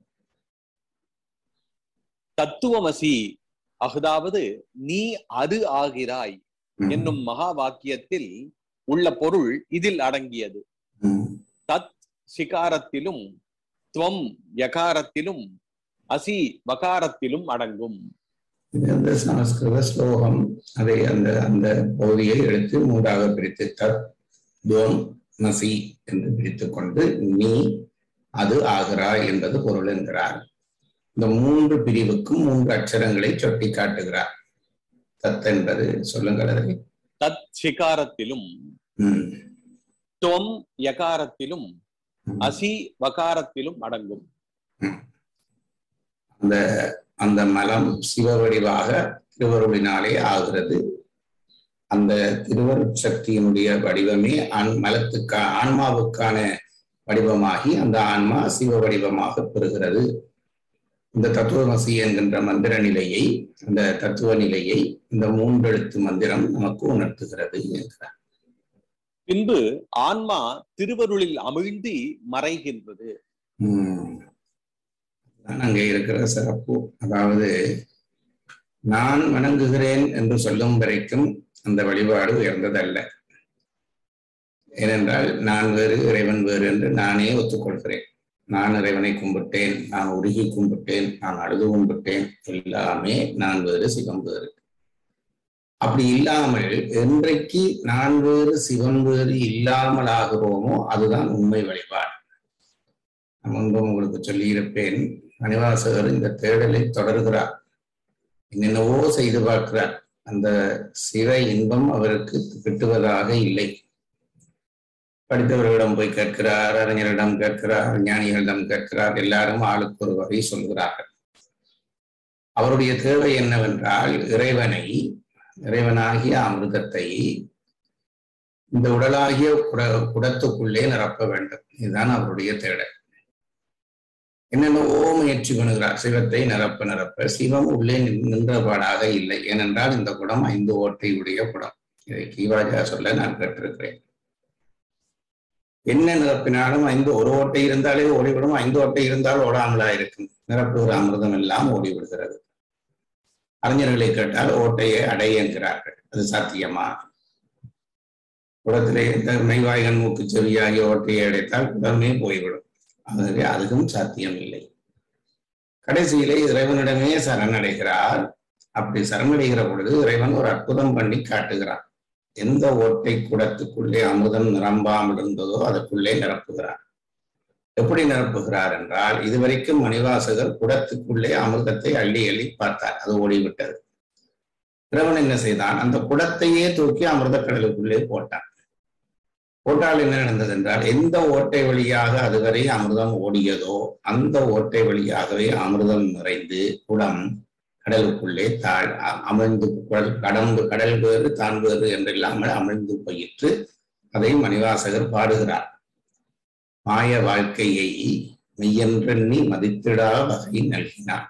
தத்துவமசி அஃதாவது நீ அது ஆகிறாய் ம், என்னும் மகா வாக்கியத்தில் உள்ள பொருள் இதில் அடங்கியது ம், தத் சிகாரத்திலும் துவம் யகாரத்திலும் அசி வகாரத்திலும் அடங்கும் இது அந்த சமஸ்கிருத ஸ்லோகம் அதை அந்த அந்த பகுதியை எடுத்து மூன்றாக பிரித்து தத் துவம் நசி என்று பிரித்துக் கொண்டு நீ அது ஆகிறாய் என்பது பொருள் என்கிறார் இந்த மூன்று பிரிவுக்கும் மூன்று அச்சரங்களை சுட்டி காட்டுகிறார் தத் என்பது சொல்லுங்கள் அதை தத் சிகாரத்திலும் ம், துவம் யகாரத்திலும் ம். அசி வகாரத்திலும் அடங்கும் அந்த அந்த மலம் சிவ வடிவாக திருவருளினாலே ஆகிறது அந்த திருவருட் சக்தியினுடைய வடிவமே ஆண் மலத்துக்கா ஆன்மாவுக்கான வடிவமாகி அந்த ஆன்மா சிவ வடிவமாக பெறுகிறது இந்த தத்துவமசி என்கின்ற மந்திர நிலையை அந்த தத்துவ நிலையை இந்த மூன்றெழுத்து மந்திரம் நமக்கு உணர்த்துகிறது என்கிறார் பின்பு ஆன்மா திருவருளில் அமிழ்ந்தி மறைகின்றது உம் அதான் அங்கே இருக்கிற சிறப்பு அதாவது நான் வணங்குகிறேன் என்று சொல்லும் வரைக்கும் அந்த வழிபாடு உயர்ந்ததல்ல ஏனென்றால் நான் வேறு இறைவன் வேறு என்று நானே ஒத்துக்கொள்கிறேன் நான் இறைவனை கும்பிட்டேன் நான் உருகி கும்பிட்டேன் நான் அழுது கும்பிட்டேன் எல்லாமே நான் வேறு சிவம் வேறு அப்படி இல்லாமல் என்றைக்கு நான் வேறு சிவன் வேறு இல்லாமல் ஆகிறோமோ அதுதான் உண்மை வழிபாடு நான் முன்பு உங்களுக்கு சொல்லியிருப்பேன் மணிவாசகர் இந்த தேடலை தொடர்கிறார் என்னென்னவோ செய்து பார்க்கிறார் அந்த சிவ இன்பம் அவருக்கு கிட்டுவதாக இல்லை படித்தவர்களிடம் போய் கேட்கிறார் அறிஞரிடம் கேட்கிறார் ஞானிகளிடம் கேட்கிறார் எல்லாரும் ஆளுக்கு ஒரு வகை சொல்கிறார்கள் அவருடைய தேவை என்னவென்றால் இறைவனை இறைவனாகிய அமிர்தத்தை இந்த உடலாகிய குட குடத்துக்குள்ளே நிரப்ப வேண்டும் இதுதான் அவருடைய தேடல் என்னென்னவோ முயற்சி பண்ணுகிறார் சிவத்தை நிரப்ப நிரப்ப சிவம் உள்ளே நின்- நின்றபாடாக இல்லை ஏனென்றால் இந்த குடம் ஐந்து ஓட்டை உடைய குடம் இதை கீவாஜா சொல்ல நான் கேட்டிருக்கிறேன் என்ன நிரப்பினாலும் ஐந்து ஒரு ஓட்டை இருந்தாலே ஓடிவிடும் ஐந்து ஓட்டை இருந்தால் ஓடாமலா இருக்கும் நிரப்புகிற அமிர்தம் எல்லாம் ஓடிவிடுகிறது அறிஞர்களை கேட்டால் ஓட்டையை அடை என்கிறார்கள் அது சாத்தியமா குடத்திலே இந்த மெய்வாய்கன் மூக்கு செவியாகிய ஓட்டையை அடைத்தால் குடமே போய்விடும் ஆகவே அதுவும் சாத்தியம் இல்லை கடைசியிலே இறைவனிடமே சரணடைகிறார் அப்படி சரணடைகிற பொழுது இறைவன் ஒரு அற்புதம் பண்ணி காட்டுகிறான் எந்த ஓட்டை குடத்துக்குள்ளே அமுதம் நிரம்பாமல் இருந்ததோ அதற்குள்ளே நிரப்புகிறார் எப்படி நிரப்புகிறார் என்றால் இதுவரைக்கும் மணிவாசகர் குடத்துக்குள்ளே அமிர்தத்தை அள்ளி அள்ளி பார்த்தார் அது ஓடிவிட்டது இறைவன் என்ன செய்தான் அந்த குடத்தையே தூக்கி அமிர்த கடலுக்குள்ளே போட்டான் போட்டால் என்ன நடந்தது என்றால் எந்த ஓட்டை வழியாக அதுவரை அமிர்தம் ஓடியதோ அந்த ஓட்டை வழியாகவே அமிர்தம் நிறைந்து குடம் கடலுக்குள்ளே தாழ் அ- அமிழ்ந்து குடல் கடம்பு கடல் வேறு தான் வேறு என்றில்லாமல் அமிழ்ந்து போயிற்று அதை மணிவாசகர் பாடுகிறார் மாய வாழ்க்கையை மெய்யென்றெண்ணி மதித்திடா வகை நல்கினான்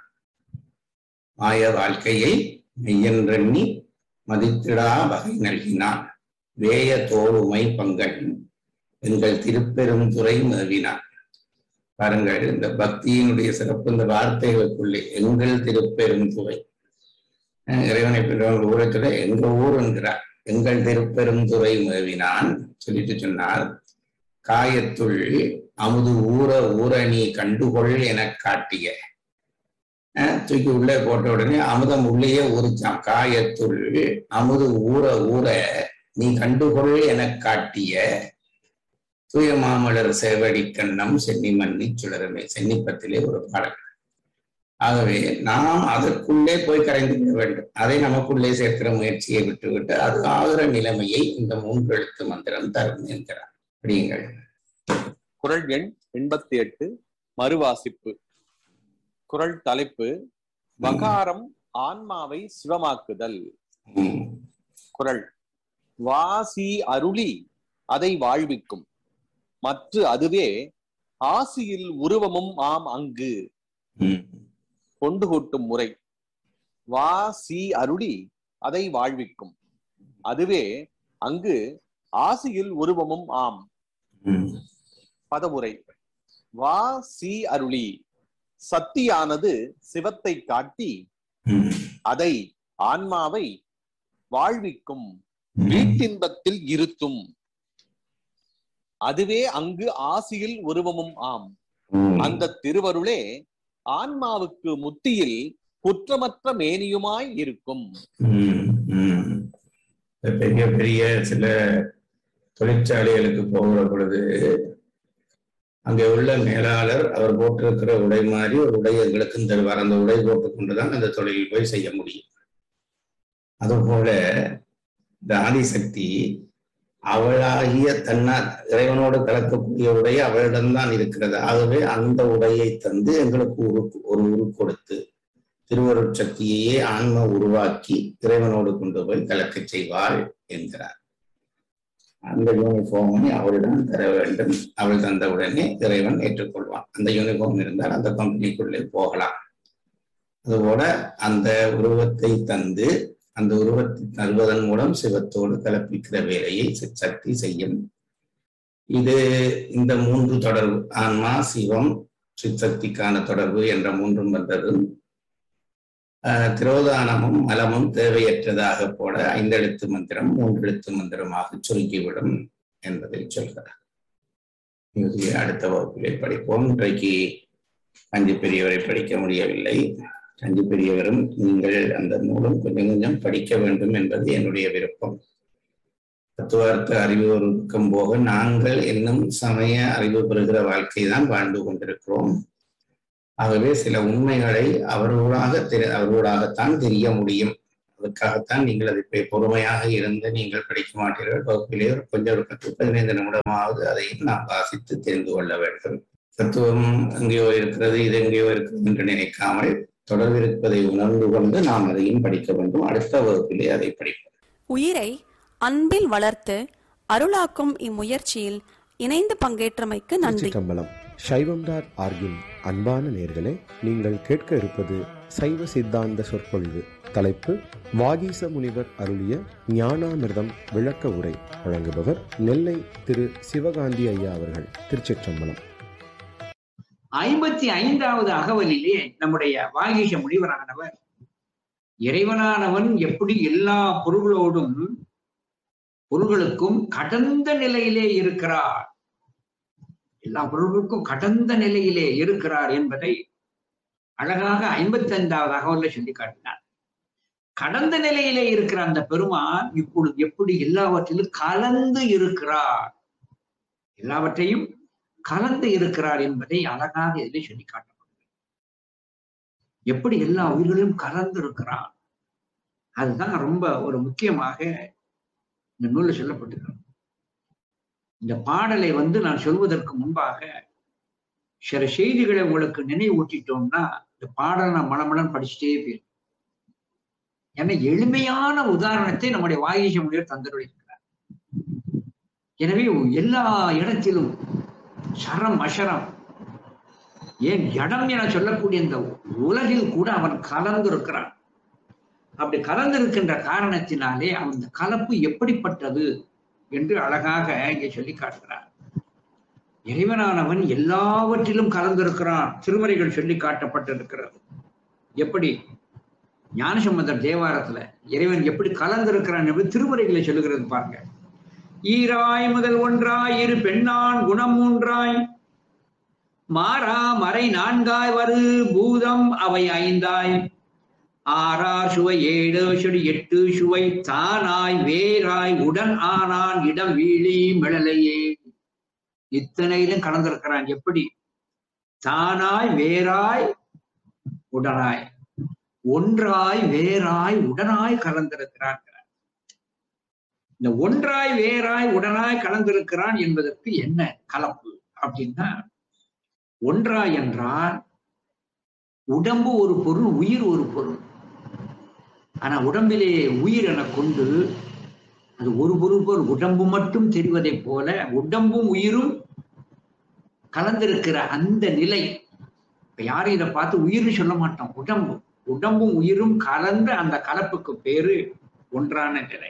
மாய வாழ்க்கையை மெய்யென்றெண்ணி மதித்திடா வகை நல்கினான் வேய தோளுமை பங்கன் எங்கள் திருப்பெரும் துறை மேவினான் பாருங்கள் இந்த பக்தியினுடைய சிறப்பு இந்த வார்த்தைகளுக்குள்ளே எங்கள் திருப்பெரும் துறை அஹ் இறைவனை பின்றவங்க ஊரத்துல எங்க ஊர் என்கிறார் எங்கள் திருப்பெரும் துறை மேவினான் சொல்லிட்டு சொன்னார் காயத்துள் அமுது ஊற ஊற நீ கண்டுகொள் எனக் காட்டிய அஹ் தூக்கி உள்ளே போட்ட உடனே அமுதம் உள்ளேயே ஊறிச்சான் காயத்துள் அமுது ஊற ஊற நீ கண்டுகொள் எனக் காட்டிய தூய மாமலர் சேவடி கண்ணம் சென்னி மன்னி சுடரமே சென்னிப்பத்திலே ஒரு பாடல் ஆகவே நாம் அதற்குள்ளே போய் கரைந்து விட வேண்டும் அதை நமக்குள்ளே சேர்க்கிற முயற்சியை விட்டுவிட்டு அது ஆகிற நிலைமையை இந்த மூன்று எழுத்து மந்திரம் தரும் என்கிறார் அப்படிங்கள் குறள் எண் எண்பத்தி எட்டு மறுவாசிப்பு குறள் தலைப்பு வகாரம் ஆன்மாவை சிவமாக்குதல் உம் குறள் வாசி அருளி அதை வாழ்விக்கும் மற்ற அதுவே ஆசியில் உருவமும் ஆம் அங்கு உம் கொண்டு கூட்டும் முறை வாசி அருளி அதை வாழ்விக்கும் அதுவே அங்கு ஆசியில் உருவமும் ஆம் உம் பதமுறை வா சி அருளி சத்தியானது சிவத்தை காட்டி உம் அதை ஆன்மாவை வாழ்விக்கும் வீட்டின்பத்தில் இருத்தும் அதுவே அங்கு ஆசியில் உருவமும் ஆம் உம் அந்த திருவருளே ஆன்மாவுக்கு முத்தியில் குற்றமற்ற மேனியுமாய் இருக்கும் உம் உம் இந்த பெரிய பெரிய சில தொழிற்சாலைகளுக்கு போகிற பொழுது அங்கே உள்ள மேலாளர் அவர் போட்டிருக்கிற உடை மாதிரி ஒரு உடை எங்களுக்கும் தருவார் அந்த உடை போட்டுக்கொண்டுதான் அந்த தொழிலில் போய் செய்ய முடியும் அதுபோல இந்த ஆதிசக்தி அவளாகிய தன்னால் இறைவனோடு கலக்கக்கூடிய உடை அவளிடம்தான் இருக்கிறது ஆகவே அந்த உடையை தந்து எங்களுக்கு ஒரு ஒரு உரு கொடுத்து திருவருட் சக்தியையே ஆன்ம உருவாக்கி இறைவனோடு கொண்டு போய் கலக்கச் செய்வாள் என்கிறார் அந்த யூனிஃபார்மை அவளிடம் தர வேண்டும் அவள் தந்தவுடனே இறைவன் ஏற்றுக்கொள்வான் அந்த யூனிஃபார்ம் இருந்தால் அந்த கம்பெனிக்குள்ளே போகலாம் அதுபோல அந்த உருவத்தை தந்து அந்த உருவத்தை தருவதன் மூலம் சிவத்தோடு கலப்பிக்கிற வேலையை சி- சக்தி செய்யும் இது இந்த மூன்று தொடர்பு ஆன்மா சிவம் சிற்சக்திக்கான தொடர்பு என்ற மூன்றும் வந்ததும் ஆஹ், திரோதானமும் மலமும் தேவையற்றதாக போட ஐந்தெழுத்து மந்திரம் மூன்றெழுத்து மந்திரமாக சுருக்கிவிடும் என்பதை சொல்கிறார் இது அடுத்த வகுப்பிலே படிப்போம் இன்றைக்கு அஞ்சு பெரியவரை படிக்க முடியவில்லை அஞ்சு பெரியவரும் நீங்கள் அந்த நூலும் கொஞ்சம் கொஞ்சம் படிக்க வேண்டும் என்பது என்னுடைய விருப்பம் தத்துவார்த்த அறிவு ஒருக்கம் போக நாங்கள் இன்னும் சமய அறிவு பெறுகிற வாழ்க்கை தான் வாழ்ந்து கொண்டிருக்கிறோம் ஆகவே சில உண்மைகளை அவர்களாக தெரி அவர்களாகத்தான் தெரிய முடியும் அதுக்காகத்தான் நீங்கள் அதை போய் பொறுமையாக இருந்து நீங்கள் படிக்க மாட்டீர்கள் வகுப்பிலே ஒரு கொஞ்சம் ஒரு பத்து பதினைந்து நிமிடமாவது அதையும் நாம் வாசித்து தெரிந்து கொள்ள வேண்டும் தத்துவம் எங்கேயோ இருக்கிறது இது எங்கேயோ இருக்கிறது என்று நினைக்காமல் தொடர்பிருப்பதை உணர்ந்து கொண்டு நாம் அதையும் படிக்க வேண்டும் அடுத்த வகுப்பிலே அதை படிப்போம் உயிரை அன்பில் வளர்த்து அருளாக்கும் இம்முயற்சியில் இணைந்து பங்கேற்றமைக்கு நன்றி திருச்சிற்றம்பலம் சைவம் டாட் ஆர்கின் அன்பான நேர்களே நீங்கள் கேட்க இருப்பது சைவ சித்தாந்த சொற்பொழிவு தலைப்பு வாகீச முனிவர் அருளிய ஞானாமிர்தம் விளக்க உரை வழங்குபவர் நெல்லை திரு சிவகாந்தி ஐயா அவர்கள் திருச்சிற்றம்பலம் ஐம்பத்தி ஐந்தாவது அகவலிலே நம்முடைய வாகீஷ முனிவரானவர் இறைவனானவன் எப்படி எல்லா பொருள்களோடும் பொருள்களுக்கும் கடந்த நிலையிலே இருக்கிறார் எல்லா பொருள்களுக்கும் கடந்த நிலையிலே இருக்கிறார் என்பதை அழகாக ஐம்பத்தி ஐந்தாவது அகவல்ல சொல்லி காட்டினார் கடந்த நிலையிலே இருக்கிற அந்த பெருமான் இப்பொழுது எப்படி எல்லாவற்றிலும் கலந்து இருக்கிறார் எல்லாவற்றையும் கலந்து இருக்கிறார் என்பதை அழகாக இதிலே சொல்லி காட்டப்படுகிறது எப்படி எல்லா உயிர்களும் கலந்து இருக்கிறார் அதுதான் ரொம்ப ஒரு முக்கியமாக இந்த நூல்ல சொல்லப்பட்டிருக்கிறது இந்த பாடலை வந்து நான் சொல்வதற்கு முன்பாக சில செய்திகளை உங்களுக்கு நினைவூட்டிட்டோம்னா இந்த பாடலை நான் மனமளன் படிச்சுட்டே போயிருக்கேன் ஏன்னா எளிமையான உதாரணத்தை நம்முடைய வாகீச முனிவர் தந்தருளிருக்கிறார் எனவே எல்லா இடத்திலும் சரம் அசரம் ஏன் இடம் என சொல்லக்கூடிய இந்த உலகில் கூட அவன் கலந்திருக்கிறான் அப்படி கலந்திருக்கின்ற காரணத்தினாலே அந்த கலப்பு எப்படிப்பட்டது என்று அழகாக இங்கே சொல்லி காட்டுகிறார் இறைவனானவன் எல்லாவற்றிலும் கலந்திருக்கிறான் திருமறைகள் சொல்லி காட்டப்பட்டிருக்கிறது எப்படி ஞானசம்பந்தர் தேவாரத்துல இறைவன் எப்படி கலந்திருக்கிறான் என்று திருமறைகளை சொல்லுகிறது பாருங்க ஈராய் முதல் ஒன்றாய் இரு பெண்ணான் குணம் மூன்றாய் மாறா மறை நான்காய் வரு பூதம் அவை ஐந்தாய் ஆறார் சுவை ஏழு சுடி எட்டு சுவை தானாய் வேறாய் உடன் ஆனான் இடம் வீழி மிளலையே இத்தனையிலும் கலந்திருக்கிறான் எப்படி தானாய் வேறாய் உடனாய் ஒன்றாய் வேறாய் உடனாய் கலந்திருக்கிறான் இந்த ஒன்றாய் வேறாய் உடனாய் கலந்திருக்கிறான் என்பதற்கு என்ன கலப்பு அப்படின்னா ஒன்றாய் என்றால் உடம்பு ஒரு பொருள் உயிர் ஒரு பொருள் ஆனா உடம்பிலே உயிர் என கொண்டு அது ஒரு பொருள் போல் உடம்பு மட்டும் தெரிவதைப் போல உடம்பும் உயிரும் கலந்திருக்கிற அந்த நிலை இப்ப யாரும் இதை பார்த்து உயிர்னு சொல்ல மாட்டோம் உடம்பு உடம்பும் உயிரும் கலந்த அந்த கலப்புக்கு பேரு ஒன்றான நிலை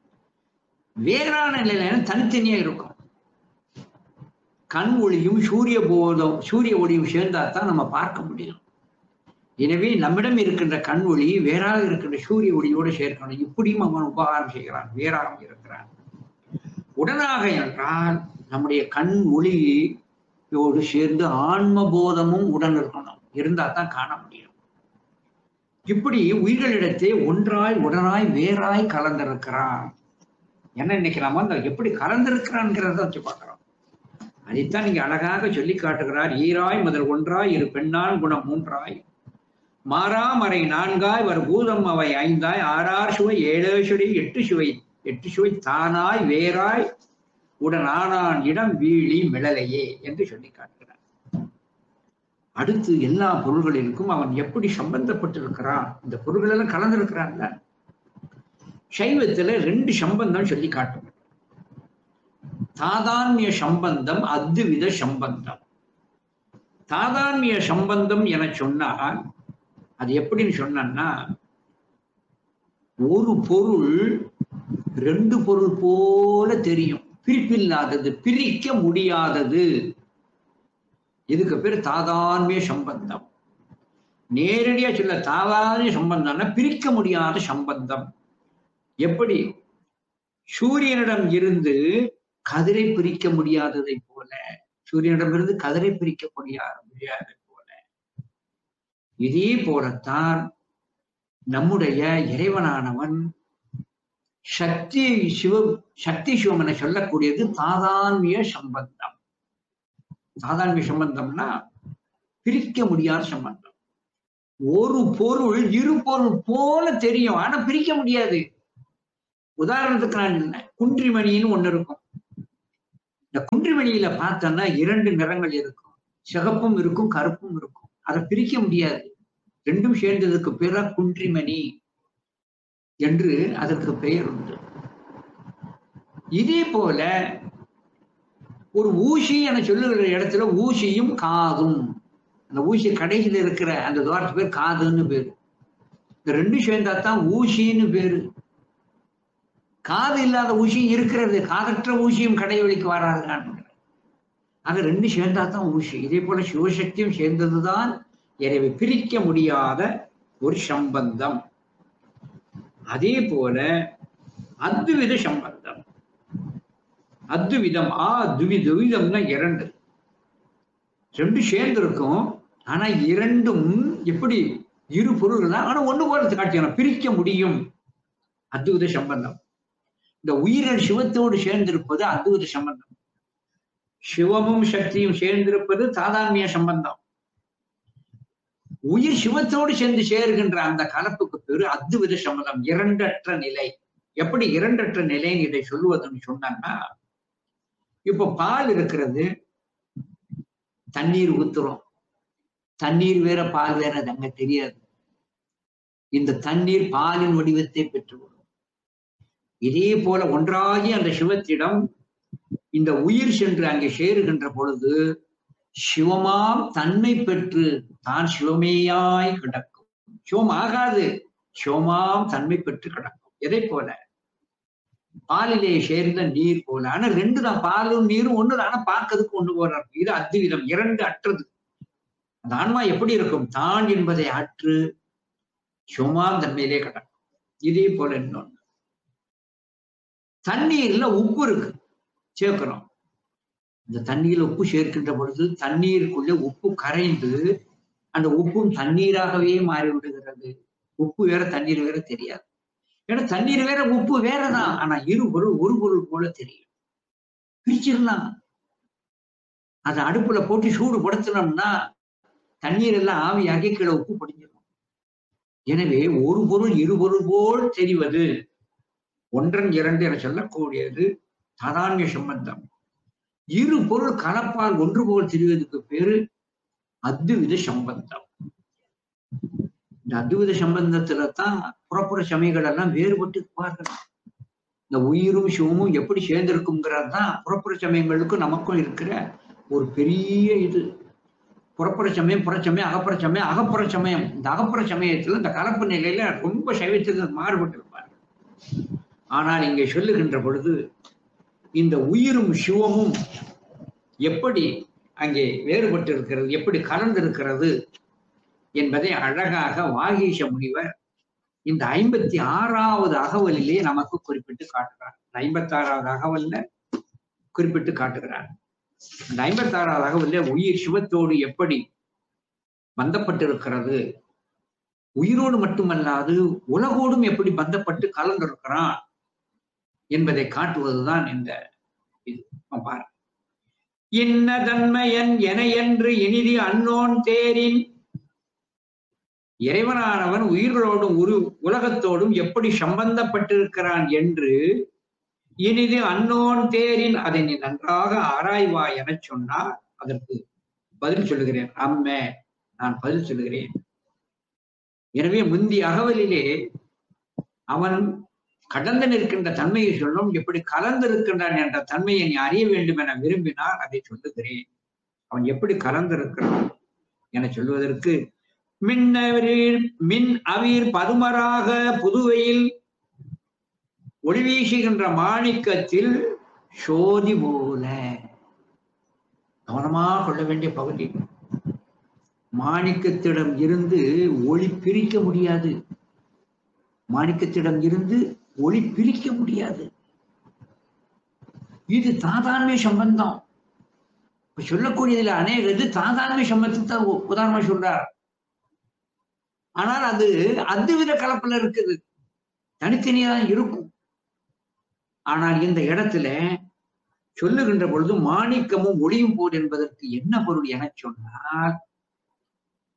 வேறான நிலையில தனித்தனியா இருக்கும் கண் ஒளியும் சூரிய போதம் சூரிய ஒளியும் சேர்ந்தா தான் நம்ம பார்க்க முடியும் எனவே நம்மிடம் இருக்கின்ற கண் ஒளி வேறாக இருக்கின்ற சூரிய ஒளியோடு சேர்க்கணும் இப்படியும் அவன் உபகாரம் செய்கிறான் வேறாக இருக்கிறான் உடனாக என்றால் நம்முடைய கண் ஒளியோடு சேர்ந்து ஆன்ம போதமும் உடன் இருக்கணும் இருந்தா தான் காண முடியும் இப்படி உயிர்களிடத்தே ஒன்றாய் உடனாய் வேறாய் கலந்திருக்கிறான் என்ன இன்னைக்கு நம்ம அந்த எப்படி கலந்திருக்கிறான்ங்கிறத வச்சு பார்க்கிறோம் அதைத்தான் நீங்க அழகாக சொல்லி காட்டுகிறார் ஈராய் முதல் ஒன்றாய் இரு பெண்ணான் குணம் மூன்றாய் மாறாமறை நான்காய் வரு பூதம் அவை ஐந்தாய் ஆறார் சுவை ஏழு சுவை எட்டு சுவை எட்டு சுவை தானாய் வேறாய் உடன் ஆனான் இடம் வீழி மிளலையே என்று சொல்லி காட்டுகிறார் அடுத்து எல்லா பொருள்களிலும் அவன் எப்படி சம்பந்தப்பட்டிருக்கிறான் இந்த பொருள்கள் எல்லாம் கலந்திருக்கிறான்ல சைவத்துல ரெண்டு சம்பந்தம் சொல்லி காட்டும் தாதான்மிய சம்பந்தம் அத்வித சம்பந்தம் தாதான்மிய சம்பந்தம் என சொன்னால் அது எப்படின்னு சொன்னா ஒரு பொருள் ரெண்டு பொருள் போல தெரியும் பிரிப்பில்லாதது பிரிக்க முடியாதது இதுக்கு பேர் தாதான்மிய சம்பந்தம் நேரடியா சொல்ல தாதான்மிய சம்பந்தம்னா பிரிக்க முடியாத சம்பந்தம் எப்படி சூரியனிடம் இருந்து கதிரை பிரிக்க முடியாததை போல சூரியனிடமிருந்து கதிரை பிரிக்க முடியாத முடியாததை போல இதே போலத்தான் நம்முடைய இறைவனானவன் சக்தி சிவ சக்தி சிவம் என சொல்லக்கூடியது தாதான்மிய சம்பந்தம் தாதான்மிய சம்பந்தம்னா பிரிக்க முடியாத சம்பந்தம் ஒரு பொருள் இரு பொருள் போல தெரியும் ஆனா பிரிக்க முடியாது உதாரணத்துக்கு நான் என்ன குன்றிமணின்னு ஒண்ணு இருக்கும் இந்த குன்றிமணியில பார்த்தோம்னா இரண்டு நிறங்கள் இருக்கும் சிகப்பும் இருக்கும் கருப்பும் இருக்கும் அதை பிரிக்க முடியாது ரெண்டும் சேர்ந்ததுக்கு பேரா குன்றிமணி என்று அதற்கு பெயர் உண்டு இதே போல ஒரு ஊசி என சொல்லுகிற இடத்துல ஊசியும் காதும் அந்த ஊசி கடைசியில் இருக்கிற அந்த துவாரத்து பேர் காதுன்னு பேரு இந்த ரெண்டு சேர்ந்தா தான் ஊசின்னு பேரு காது இல்லாத ஊசி இருக்கிறது காதற்ற ஊசியும் கடை வழிக்கு வராதுன்னு அது ரெண்டு சேர்ந்தா தான் ஊசி இதே போல சிவசக்தியும் சேர்ந்ததுதான் எனவே பிரிக்க முடியாத ஒரு சம்பந்தம் அதே போல அத்வித சம்பந்தம் அத்விதம் ஆ துவி துவிதம்னா இரண்டு ரெண்டு சேர்ந்து இருக்கும் ஆனா இரண்டும் எப்படி இரு பொருள்கள் தான் ஆனா ஒண்ணு போல காட்சியணும் பிரிக்க முடியும் அத்வித சம்பந்தம் இந்த உயிரின் சிவத்தோடு சேர்ந்திருப்பது அத்வித சம்பந்தம் சிவமும் சக்தியும் சேர்ந்திருப்பது தாதான்மிய சம்பந்தம் உயிர் சிவத்தோடு சேர்ந்து சேருகின்ற அந்த கலப்புக்கு பேரு அத்வித சம்பந்தம் இரண்டற்ற நிலை எப்படி இரண்டற்ற நிலைன்னு இதை சொல்லுவதுன்னு சொன்னாங்கன்னா இப்போ பால் இருக்கிறது தண்ணீர் ஊத்துறோம் தண்ணீர் வேற பால் வேற அது அங்க தெரியாது இந்த தண்ணீர் பாலின் வடிவத்தை பெற்றுவிடும் இதே போல ஒன்றாகி அந்த சிவத்திடம் இந்த உயிர் சென்று அங்கே சேருகின்ற பொழுது சிவமாம் தன்மை பெற்று தான் சிவமேயாய் கிடக்கும் சிவம் ஆகாது சிவமாம் தன்மை பெற்று கிடக்கும் எதை போல பாலிலே சேர்ந்த நீர் போல ஆனா ரெண்டு தான் பாலும் நீரும் ஒண்ணுதான் ஆனா பார்க்கறதுக்கு ஒண்ணு போல இருக்கும் இது அத்விதம் இரண்டு அற்றது அந்த ஆன்மா எப்படி இருக்கும் தான் என்பதை அற்று சிவமாம் தன்மையிலே கிடக்கும் இதே போல இன்னொன்னு தண்ணீர்ல உப்பு இருக்கு சேர்க்கிறோம் இந்த தண்ணீர்ல உப்பு சேர்க்கின்ற பொழுது தண்ணீருக்குள்ளே உப்பு கரைந்து அந்த உப்பும் தண்ணீராகவே மாறி விடுகிறது உப்பு வேற தண்ணீர் வேற தெரியாது ஏன்னா தண்ணீர் வேற உப்பு வேறதான் ஆனா இரு பொருள் ஒரு பொருள் போல தெரியும் பிரிச்சிடலாம் அதை அடுப்புல போட்டு சூடு படுத்தினோம்னா தண்ணீர் எல்லாம் ஆவியாகி கீழே உப்பு படிஞ்சிடும் எனவே ஒரு பொருள் இரு பொருள் போல் தெரிவது ஒன்றன் இரண்டு என சொல்லக்கூடியது தாதான்ய சம்பந்தம் இரு பொருள் கலப்பால் ஒன்று போல் தெரிவதற்கு பேரு அத்வித சம்பந்தம் இந்த அத்வித சம்பந்தத்துல தான் புறப்புற சமயங்கள் எல்லாம் வேறுபட்டு பார்க்கணும் இந்த உயிரும் சிவமும் எப்படி சேர்ந்திருக்குங்கிறது தான் புறப்புற சமயங்களுக்கும் நமக்கும் இருக்கிற ஒரு பெரிய இது புறப்புற சமயம் புறச்சமயம் அகப்புற சமயம் அகப்புற சமயம் இந்த அகப்புற சமயத்துல இந்த கலப்பு நிலையில ரொம்ப சைவத்தில் மாறுபட்டு இருப்பார் ஆனால் இங்கே சொல்லுகின்ற பொழுது இந்த உயிரும் சிவமும் எப்படி அங்கே வேறுபட்டு இருக்கிறது எப்படி கலந்திருக்கிறது என்பதை அழகாக வாகீஷ முனிவர் இந்த ஐம்பத்தி ஆறாவது அகவலிலே நமக்கு குறிப்பிட்டு காட்டுகிறார் இந்த ஐம்பத்தி ஆறாவது அகவல்ல குறிப்பிட்டு காட்டுகிறார் இந்த ஐம்பத்தி ஆறாவது அகவல்ல உயிர் சிவத்தோடு எப்படி பந்தப்பட்டிருக்கிறது உயிரோடு மட்டுமல்லாது உலகோடும் எப்படி பந்தப்பட்டு கலந்திருக்கிறான் என்பதை காட்டுவதுதான் இந்த இது பாரு இன்ன தன்மையன் என என்று இனிதி அன்னோன் தேரின் இறைவனானவன் உயிர்களோடும் உரு உலகத்தோடும் எப்படி சம்பந்தப்பட்டிருக்கிறான் என்று இனிது அன்னோன் தேரின் அதை நீ நன்றாக ஆராய்வாய் என சொன்னால் அதற்கு பதில் சொல்லுகிறேன் அம்மே நான் பதில் சொல்லுகிறேன் எனவே முந்தைய அகவலிலே அவன் கடந்து நிற்கின்ற தன்மையை சொல்லும் எப்படி கலந்திருக்கின்றான் என்ற தன்மையை நீ அறிய வேண்டும் என விரும்பினால் அதை சொல்லுகிறேன் அவன் எப்படி கலந்திருக்கிறான் என சொல்வதற்கு மின்னவரில் மின் அவீர் பதுமராக புதுவையில் ஒளி வீசுகின்ற மாணிக்கத்தில் சோதி போல கவனமாக கொள்ள வேண்டிய பகுதி மாணிக்கத்திடம் இருந்து ஒளி பிரிக்க முடியாது மாணிக்கத்திடம் இருந்து ஒளி பிரிக்க முடியாது இது தாதான்மை சம்பந்தம் இப்ப சொல்லக்கூடியதுல அநேக இது தாதான்மை சம்பந்தத்தை தான் உ- உதாரணமா சொல்றார் ஆனால் அது அத்துவித கலப்புல இருக்குது தனித்தனியா தான் இருக்கும் ஆனால் இந்த இடத்துல சொல்லுகின்ற பொழுது மாணிக்கமும் ஒளியும் போல் என்பதற்கு என்ன பொருள் என சொன்னால்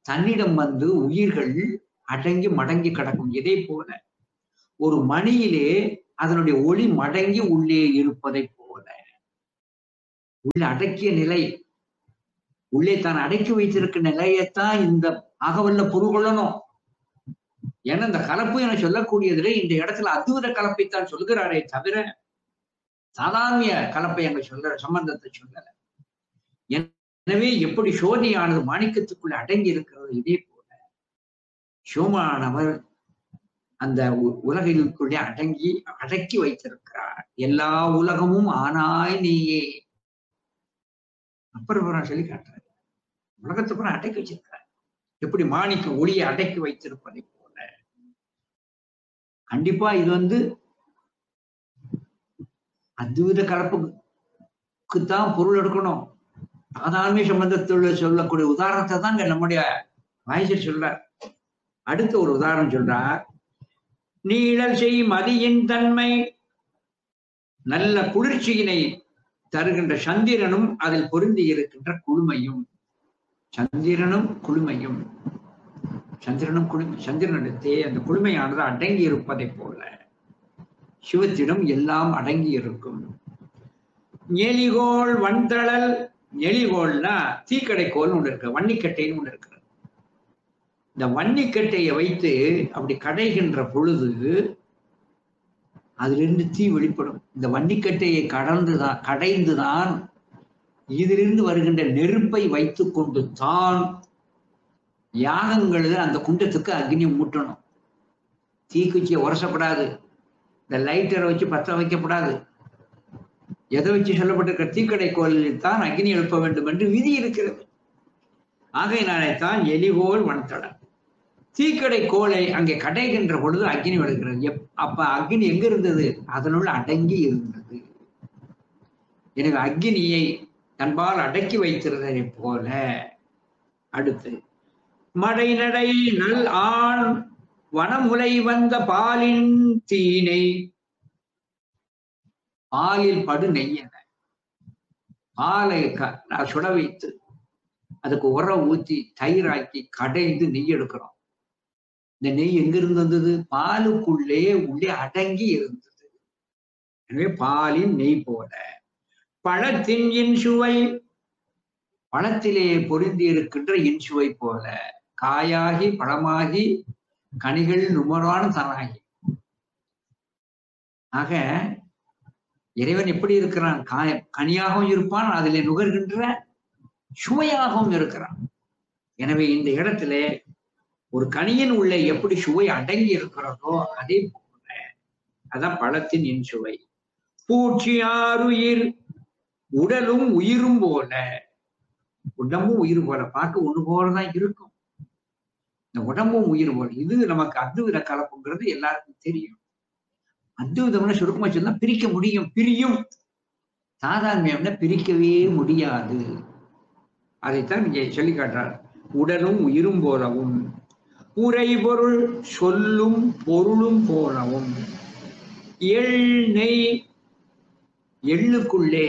தன்னிடம் வந்து உயிர்கள் அடங்கி மடங்கி கிடக்கும் இதே போல ஒரு மணியிலே அதனுடைய ஒளி மடங்கி உள்ளே இருப்பதை போல உள்ள அடக்கிய நிலை உள்ளே தான் அடக்கி வைத்திருக்க நிலையத்தான் இந்த அகவல்ல பொருள் கொள்ளணும் ஏன்னா இந்த கலப்பு என சொல்லக்கூடியதுல இந்த இடத்துல அத்துவித கலப்பைத்தான் சொல்கிறாரே தவிர சாதாரண கலப்பை அங்க சொல்ல சம்பந்தத்தை சொல்லல எனவே எப்படி சோதியானது மாணிக்கத்துக்குள்ள அடங்கி இருக்கிறது இதே போல சிவமானவர் அந்த உ- உலகிற்குள்ளே அடங்கி அடக்கி வைத்திருக்கிறார் எல்லா உலகமும் ஆனாய் நீயே அப்புறம் சொல்லி காட்டுறாரு உலகத்தை பூரா அடக்கி வச்சிருக்கிறார் எப்படி மாணிக்க ஒளியை அடக்கி வைத்திருப்பதை போல கண்டிப்பா இது வந்து அத்வித கலப்புக்குத்தான் பொருள் எடுக்கணும் சாதாரண சம்பந்தத்தில் சொல்லக்கூடிய உதாரணத்தை தான் இங்க நம்முடைய வாய்ச்சல் சொல்றார் அடுத்த ஒரு உதாரணம் சொல்றார் நீழல் செய் மதியின் தன்மை நல்ல குளிர்ச்சியினை தருகின்ற சந்திரனும் அதில் பொருந்தி இருக்கின்ற குளுமையும் சந்திரனும் குளுமையும் சந்திரனும் குளுமை சந்திரனிடத்தே அந்த குளுமையானது அடங்கி இருப்பதை போல சிவத்திடம் எல்லாம் அடங்கி இருக்கும் நெலிகோள் வன்தழல் நெலிகோள்னா தீக்கடைக்கோல்னு ஒண்ணு இருக்கு வன்னிக்கட்டைன்னு ஒண்ணு இருக்கிறது இந்த வன்னிக்கட்டையை வைத்து அப்படி கடைகின்ற பொழுது அதிலிருந்து தீ வெளிப்படும் இந்த வன்னிக்கட்டையை கடந்துதான் கடைந்துதான் இதிலிருந்து வருகின்ற நெருப்பை வைத்துக் கொண்டு தான் யாகங்கள் அந்த குண்டத்துக்கு அக்னி மூட்டணும் தீக்குச்சியை உரசப்படாது இந்த லைட்டரை வச்சு பற்ற வைக்கப்படாது எதை வச்சு சொல்லப்பட்டிருக்க தீக்கடை கோலில் தான் அக்னி எழுப்ப வேண்டும் என்று விதி இருக்கிறது ஆகையினாலே தான் எலிகோல் வனத்தடம் தீக்கடை கோலை அங்கே கடைகின்ற பொழுது அக்னி வருகிறது எப் அப்ப அக்னி எங்க இருந்தது அதனுள் அடங்கி இருந்தது எனவே அக்னியை தன்பால் அடக்கி வைத்திருந்ததை போல அடுத்து மடை நடை நல் ஆண் வனமுலை வந்த பாலின் தீனை பாலில் படு நெய்யன பாலை க- நான் சுட வைத்து அதுக்கு உரம் ஊத்தி தயிராக்கி கடைந்து நெய் எடுக்கிறோம் இந்த நெய் எங்கிருந்து வந்தது பாலுக்குள்ளே உள்ளே அடங்கி இருந்தது எனவே பாலின் நெய் போல பழத்தின் இன்சுவை பழத்திலே பொருந்தி இருக்கின்ற இன்சுவை போல காயாகி பழமாகி கனிகள் நுமரான தனாகி ஆக இறைவன் எப்படி இருக்கிறான் காய கனியாகவும் இருப்பான் அதிலே நுகர்கின்ற சுவையாகவும் இருக்கிறான் எனவே இந்த இடத்துல ஒரு கனியின் உள்ளே எப்படி சுவை அடங்கி இருக்கிறதோ அதே போல அதான் பழத்தின் இன்சுவை பூச்சியாருயிர் உடலும் உயிரும் போல உடம்பும் உயிர் போல பார்க்க ஒண்ணு போலதான் இருக்கும் இந்த உடம்பும் உயிர் போல இது நமக்கு அத்துவித கலப்புங்கிறது எல்லாருக்கும் தெரியும் அத்துவிதம்னா சுருக்கமா சொன்னா பிரிக்க முடியும் பிரியும் சாதாரணம்னா பிரிக்கவே முடியாது அதைத்தான் இங்கே சொல்லி காட்டுறார் உடலும் உயிரும் போலவும் உரை பொருள் சொல்லும் பொருளும் போலவும் எள் நெய் எள்ளுக்குள்ளே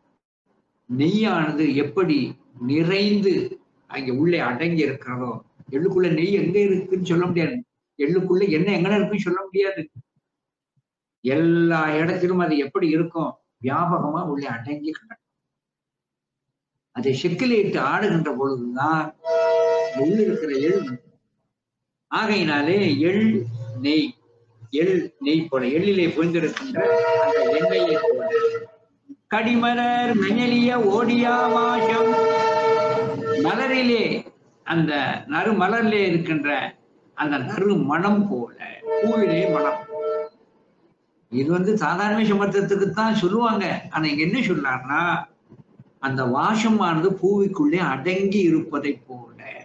நெய்யானது எப்படி நிறைந்து அங்கே உள்ளே அடங்கி இருக்கிறதோ எள்ளுக்குள்ள நெய் எங்க இருக்குன்னு சொல்ல முடியாது எள்ளுக்குள்ள என்ன எங்க இருக்குன்னு சொல்ல முடியாது எல்லா இடத்திலும் அது எப்படி இருக்கும் வியாபகமா உள்ளே அடங்கி கிடக்கும் அதை செக்கிலிட்டு ஆடுகின்ற பொழுதுதான் உள்ள இருக்கிற எள் ஆகையினாலே எள் நெய் எள் நெய் போல எள்ளிலே புரிந்திருக்கின்ற அந்த எண்ணெயை போல கடிமலர் மெயலிய ஓடியா வாசம் மலரிலே அந்த நறு மலர்லே இருக்கின்ற அந்த நறு மனம் போல பூவிலே மனம் இது வந்து சாதாரண சமர்த்தத்துக்கு தான் சொல்லுவாங்க ஆனா இங்க என்ன சொல்றாருன்னா அந்த வாசமானது பூவிக்குள்ளே அடங்கி இருப்பதை போல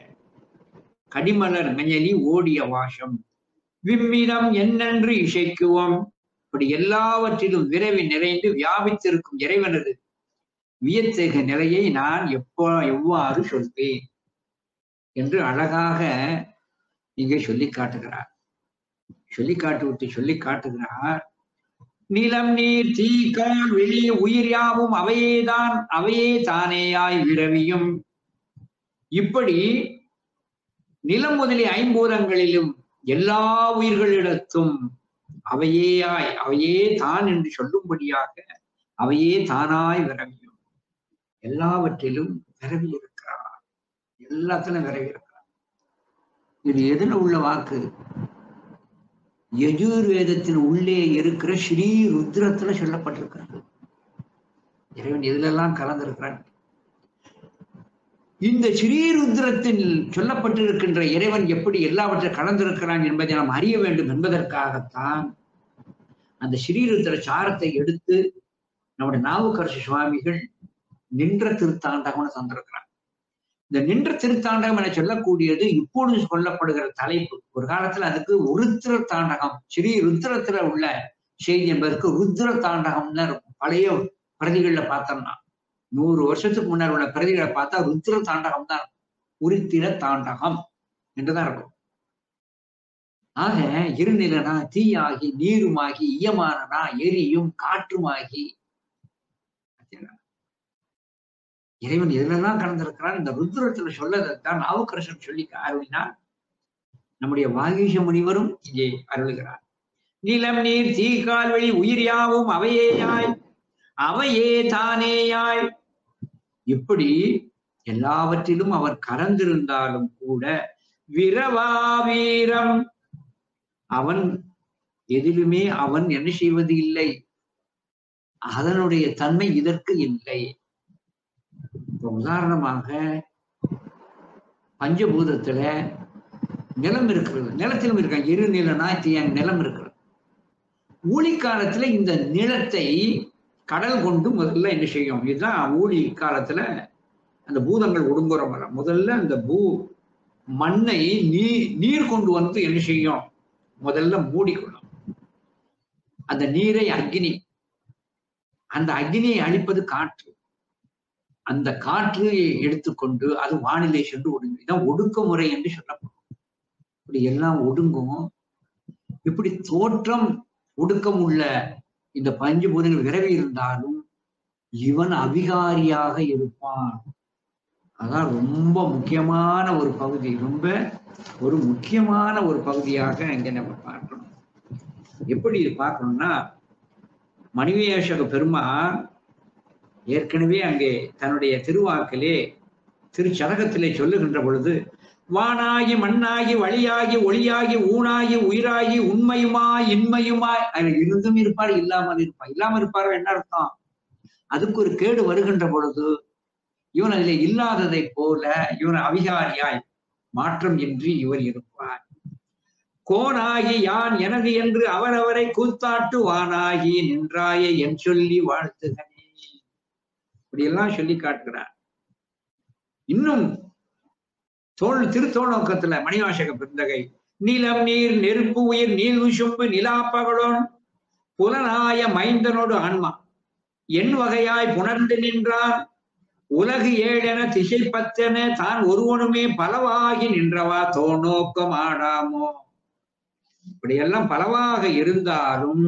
கடிமலர் மெயலி ஓடிய வாசம் விம்மிடம் என்னென்று இசைக்குவோம் இப்படி எல்லாவற்றிலும் விரைவி நிறைந்து வியாபித்திருக்கும் இறைவனது வியத்தக நிலையை நான் எப்போ எவ்வாறு சொல்வேன் என்று அழகாக இங்கே சொல்லி காட்டுகிறார் சொல்லி காட்டு விட்டு சொல்லி காட்டுகிறார் நிலம் நீர் தீ கால் வெளி உயிர் யாவும் அவையேதான் அவையே தானேயாய் விரவியும் இப்படி நிலம் முதலிய ஐம்பூதங்களிலும் எல்லா உயிர்களிடத்தும் அவையேயாய் அவையே தான் என்று சொல்லும்படியாக அவையே தானாய் விரவியும் எல்லாவற்றிலும் விரவி இருக்கிறார் எல்லாத்திலும் விரவி இருக்கிறார் இது எதுல உள்ள வாக்கு யஜுர்வேதத்தின் உள்ளே இருக்கிற ஸ்ரீ ருத்ரத்துல சொல்லப்பட்டிருக்கிறது இறைவன் எதுலெல்லாம் கலந்திருக்கிறான் இந்த ஸ்ரீருத்ரத்தில் சொல்லப்பட்டிருக்கின்ற இறைவன் எப்படி எல்லாவற்றை கலந்திருக்கிறான் என்பதை நாம் அறிய வேண்டும் என்பதற்காகத்தான் அந்த ஸ்ரீருத்ர சாரத்தை எடுத்து நம்முடைய நாவுக்கரசு சுவாமிகள் நின்ற திருத்தாண்டகம்னு தந்திருக்கிறார் இந்த நின்ற திருத்தாண்டகம் என சொல்லக்கூடியது இப்பொழுது சொல்லப்படுகிற தலைப்பு ஒரு காலத்துல அதுக்கு உருத்திர தாண்டகம் ஸ்ரீ ருத்ரத்துல உள்ள செய்தி என்பதற்கு ருத்ர தாண்டகம்னு இருக்கும் பழைய பிரதிகள்ல பார்த்தோம்னா நூறு வருஷத்துக்கு முன்னால் உள்ள பிரதிகளை பார்த்தா ருத்ர தாண்டகம் தான் இருக்கும். உருத்திர தாண்டகம் என்றுதான் இருக்கும் ஆக இருநிலனா தீயாகி நீருமாகி ஈயமானனா எரியும் காற்றுமாகி இறைவன் எதுலெல்லாம் கலந்திருக்கிறான் இந்த ருத்ரத்துல சொல்லதைத்தான் நாவுக்கரசன் சொல்லி அருளினார் நம்முடைய வாகீஷ முனிவரும் இங்கே அருளுகிறார் நிலம் நீர் தீ கால்வெளி உயிர் யாவும் அவையேயாய் அவையே தானேயாய் இப்படி எல்லாவற்றிலும் அவர் கலந்திருந்தாலும் கூட விரவா வீரம் அவன் எதிலுமே அவன் என்ன செய்வது இல்லை அதனுடைய தன்மை இதற்கு இல்லை இப்ப உதாரணமாக பஞ்சபூதத்துல நிலம் இருக்கிறது நிலத்திலும் இருக்க இரு நிலனா தீயன் நிலம் இருக்கிறது ஊழி காலத்துல இந்த நிலத்தை கடல் கொண்டு முதல்ல என்ன செய்யும் இதுதான் ஊழி காலத்துல அந்த பூதங்கள் ஒடுங்குற மரம் முதல்ல அந்த பூ மண்ணை நீ நீர் கொண்டு வந்து என்ன செய்யும் முதல்ல மூடிக்கொள்ளும் அந்த நீரை அக்னி அந்த அக்னியை அழிப்பது காற்று அந்த காற்று எடுத்துக்கொண்டு அது வானிலை சென்று ஒடுங்கும் இதான் ஒடுக்குமுறை என்று சொல்லப்படும் இப்படி எல்லாம் ஒடுங்கும் இப்படி தோற்றம் ஒடுக்கம் உள்ள இந்த பஞ்சபூதங்கள் விரவி இருந்தாலும் இவன் அவிகாரியாக இருப்பான் அதான் ரொம்ப முக்கியமான ஒரு பகுதி ரொம்ப ஒரு முக்கியமான ஒரு பகுதியாக இங்க நம்ம பார்க்கணும் எப்படி இது பார்க்கணும்னா மணிவேஷக பெருமான் ஏற்கனவே அங்கே தன்னுடைய திருவாக்கிலே திருச்சதகத்திலே சொல்லுகின்ற பொழுது வானாகி மண்ணாகி வழியாகி ஒளியாகி ஊனாகி உயிராகி உண்மையுமாய் இன்மையுமாய் அதில் இருந்தும் இருப்பார் இல்லாமல் இருப்பார் இல்லாமல் இருப்பார் என்ன அர்த்தம் அதுக்கு ஒரு கேடு வருகின்ற பொழுது இவன் அதிலே இல்லாததைப் போல இவன் அவிகாரியாய் மாற்றம் இன்றி இவர் இருப்பார் கோனாகி யான் எனது என்று அவரவரை கூத்தாட்டு வானாகி நின்றாயே என் சொல்லி வாழ்த்துகனே இப்படியெல்லாம் சொல்லி காட்டுகிறார் இன்னும் தோல் திருத்தோணோக்கத்துல மணிவாசக பிருந்தகை நிலம் நீர் நெருப்பு உயிர் நீல் உசும்பு நிலாப்பகலோன் புலனாய மைந்தனோடு ஆன்மா என் வகையாய் புணர்ந்து நின்றான் உலகு ஏழென திசை பத்தென தான் ஒருவனுமே பலவாகி நின்றவா தோணோக்கம் ஆடாமோ இப்படியெல்லாம் பலவாக இருந்தாலும்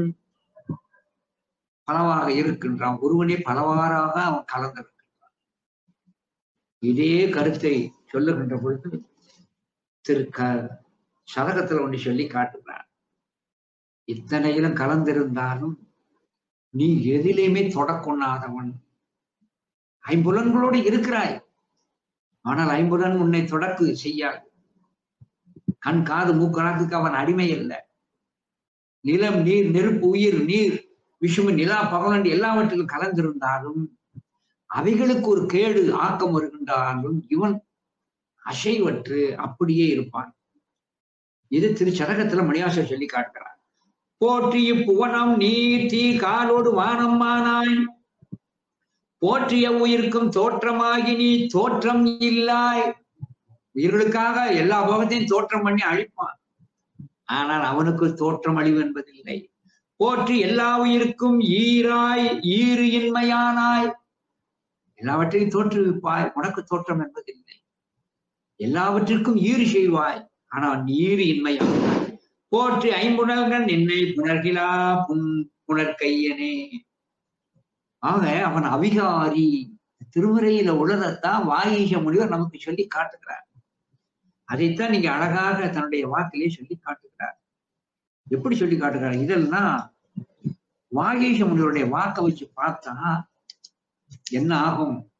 பலவாக இருக்கின்றான் ஒருவனே பலவாறாக அவன் கலந்திருக்கின்றான் இதே கருத்தை சொல்லுகின்ற பொழுது திரு க சதகத்துல ஒண்ணு சொல்லி காட்டுகிறான் இத்தனையிலும் கலந்திருந்தாலும் நீ எதிலையுமே தொடக்கொண்ணாதவன் ஐம்புலன்களோடு இருக்கிறாய் ஆனால் ஐம்புலன் உன்னை தொடக்கு செய்யாது கண் காது மூக்கணாக்குக்கு அவன் அடிமை அல்ல நிலம் நீர் நெருப்பு உயிர் நீர் விஷுமு நிலா பகலன் எல்லாவற்றிலும் கலந்திருந்தாலும் அவைகளுக்கு ஒரு கேடு ஆக்கம் வருகின்றாலும் இவன் அசைவற்று அப்படியே இருப்பான் இது திருச்சதகத்துல மணியாசர் சொல்லி காட்டுகிறார் போற்றிய புவனம் நீர் தீ காலோடு வானம்மானாய் போற்றிய உயிர்க்கும் தோற்றமாகி நீ தோற்றம் இல்லாய் உயிர்களுக்காக எல்லா போகத்தையும் தோற்றம் பண்ணி அழிப்பான் ஆனால் அவனுக்கு தோற்றம் அழிவு என்பதில்லை போற்றி எல்லா உயிருக்கும் ஈராய் ஈறு இன்மையானாய் எல்லாவற்றையும் தோற்றுவிப்பாய் உனக்கு தோற்றம் என்பதில்லை எல்லாவற்றிற்கும் ஈறு செய்வாய் ஆனால் ஈறு இன்மையானாய் போற்றி ஐம்புணர்கள் நின்னை புணர்கிலா புன் புனர்கையனே ஆக அவன் அவிகாரி திருமுறையில உள்ளதைத்தான் வாகீஷ முனிவர் நமக்கு சொல்லி காட்டுகிறார் அதைத்தான் நீங்க அழகாக தன்னுடைய வாக்கிலே சொல்லி காட்டுகிறார் எப்படி சொல்லி காட்டுகிறார் இதெல்லாம் வாகீஷ முனிவருடைய வாக்கை வச்சு பார்த்தா என்ன ஆகும்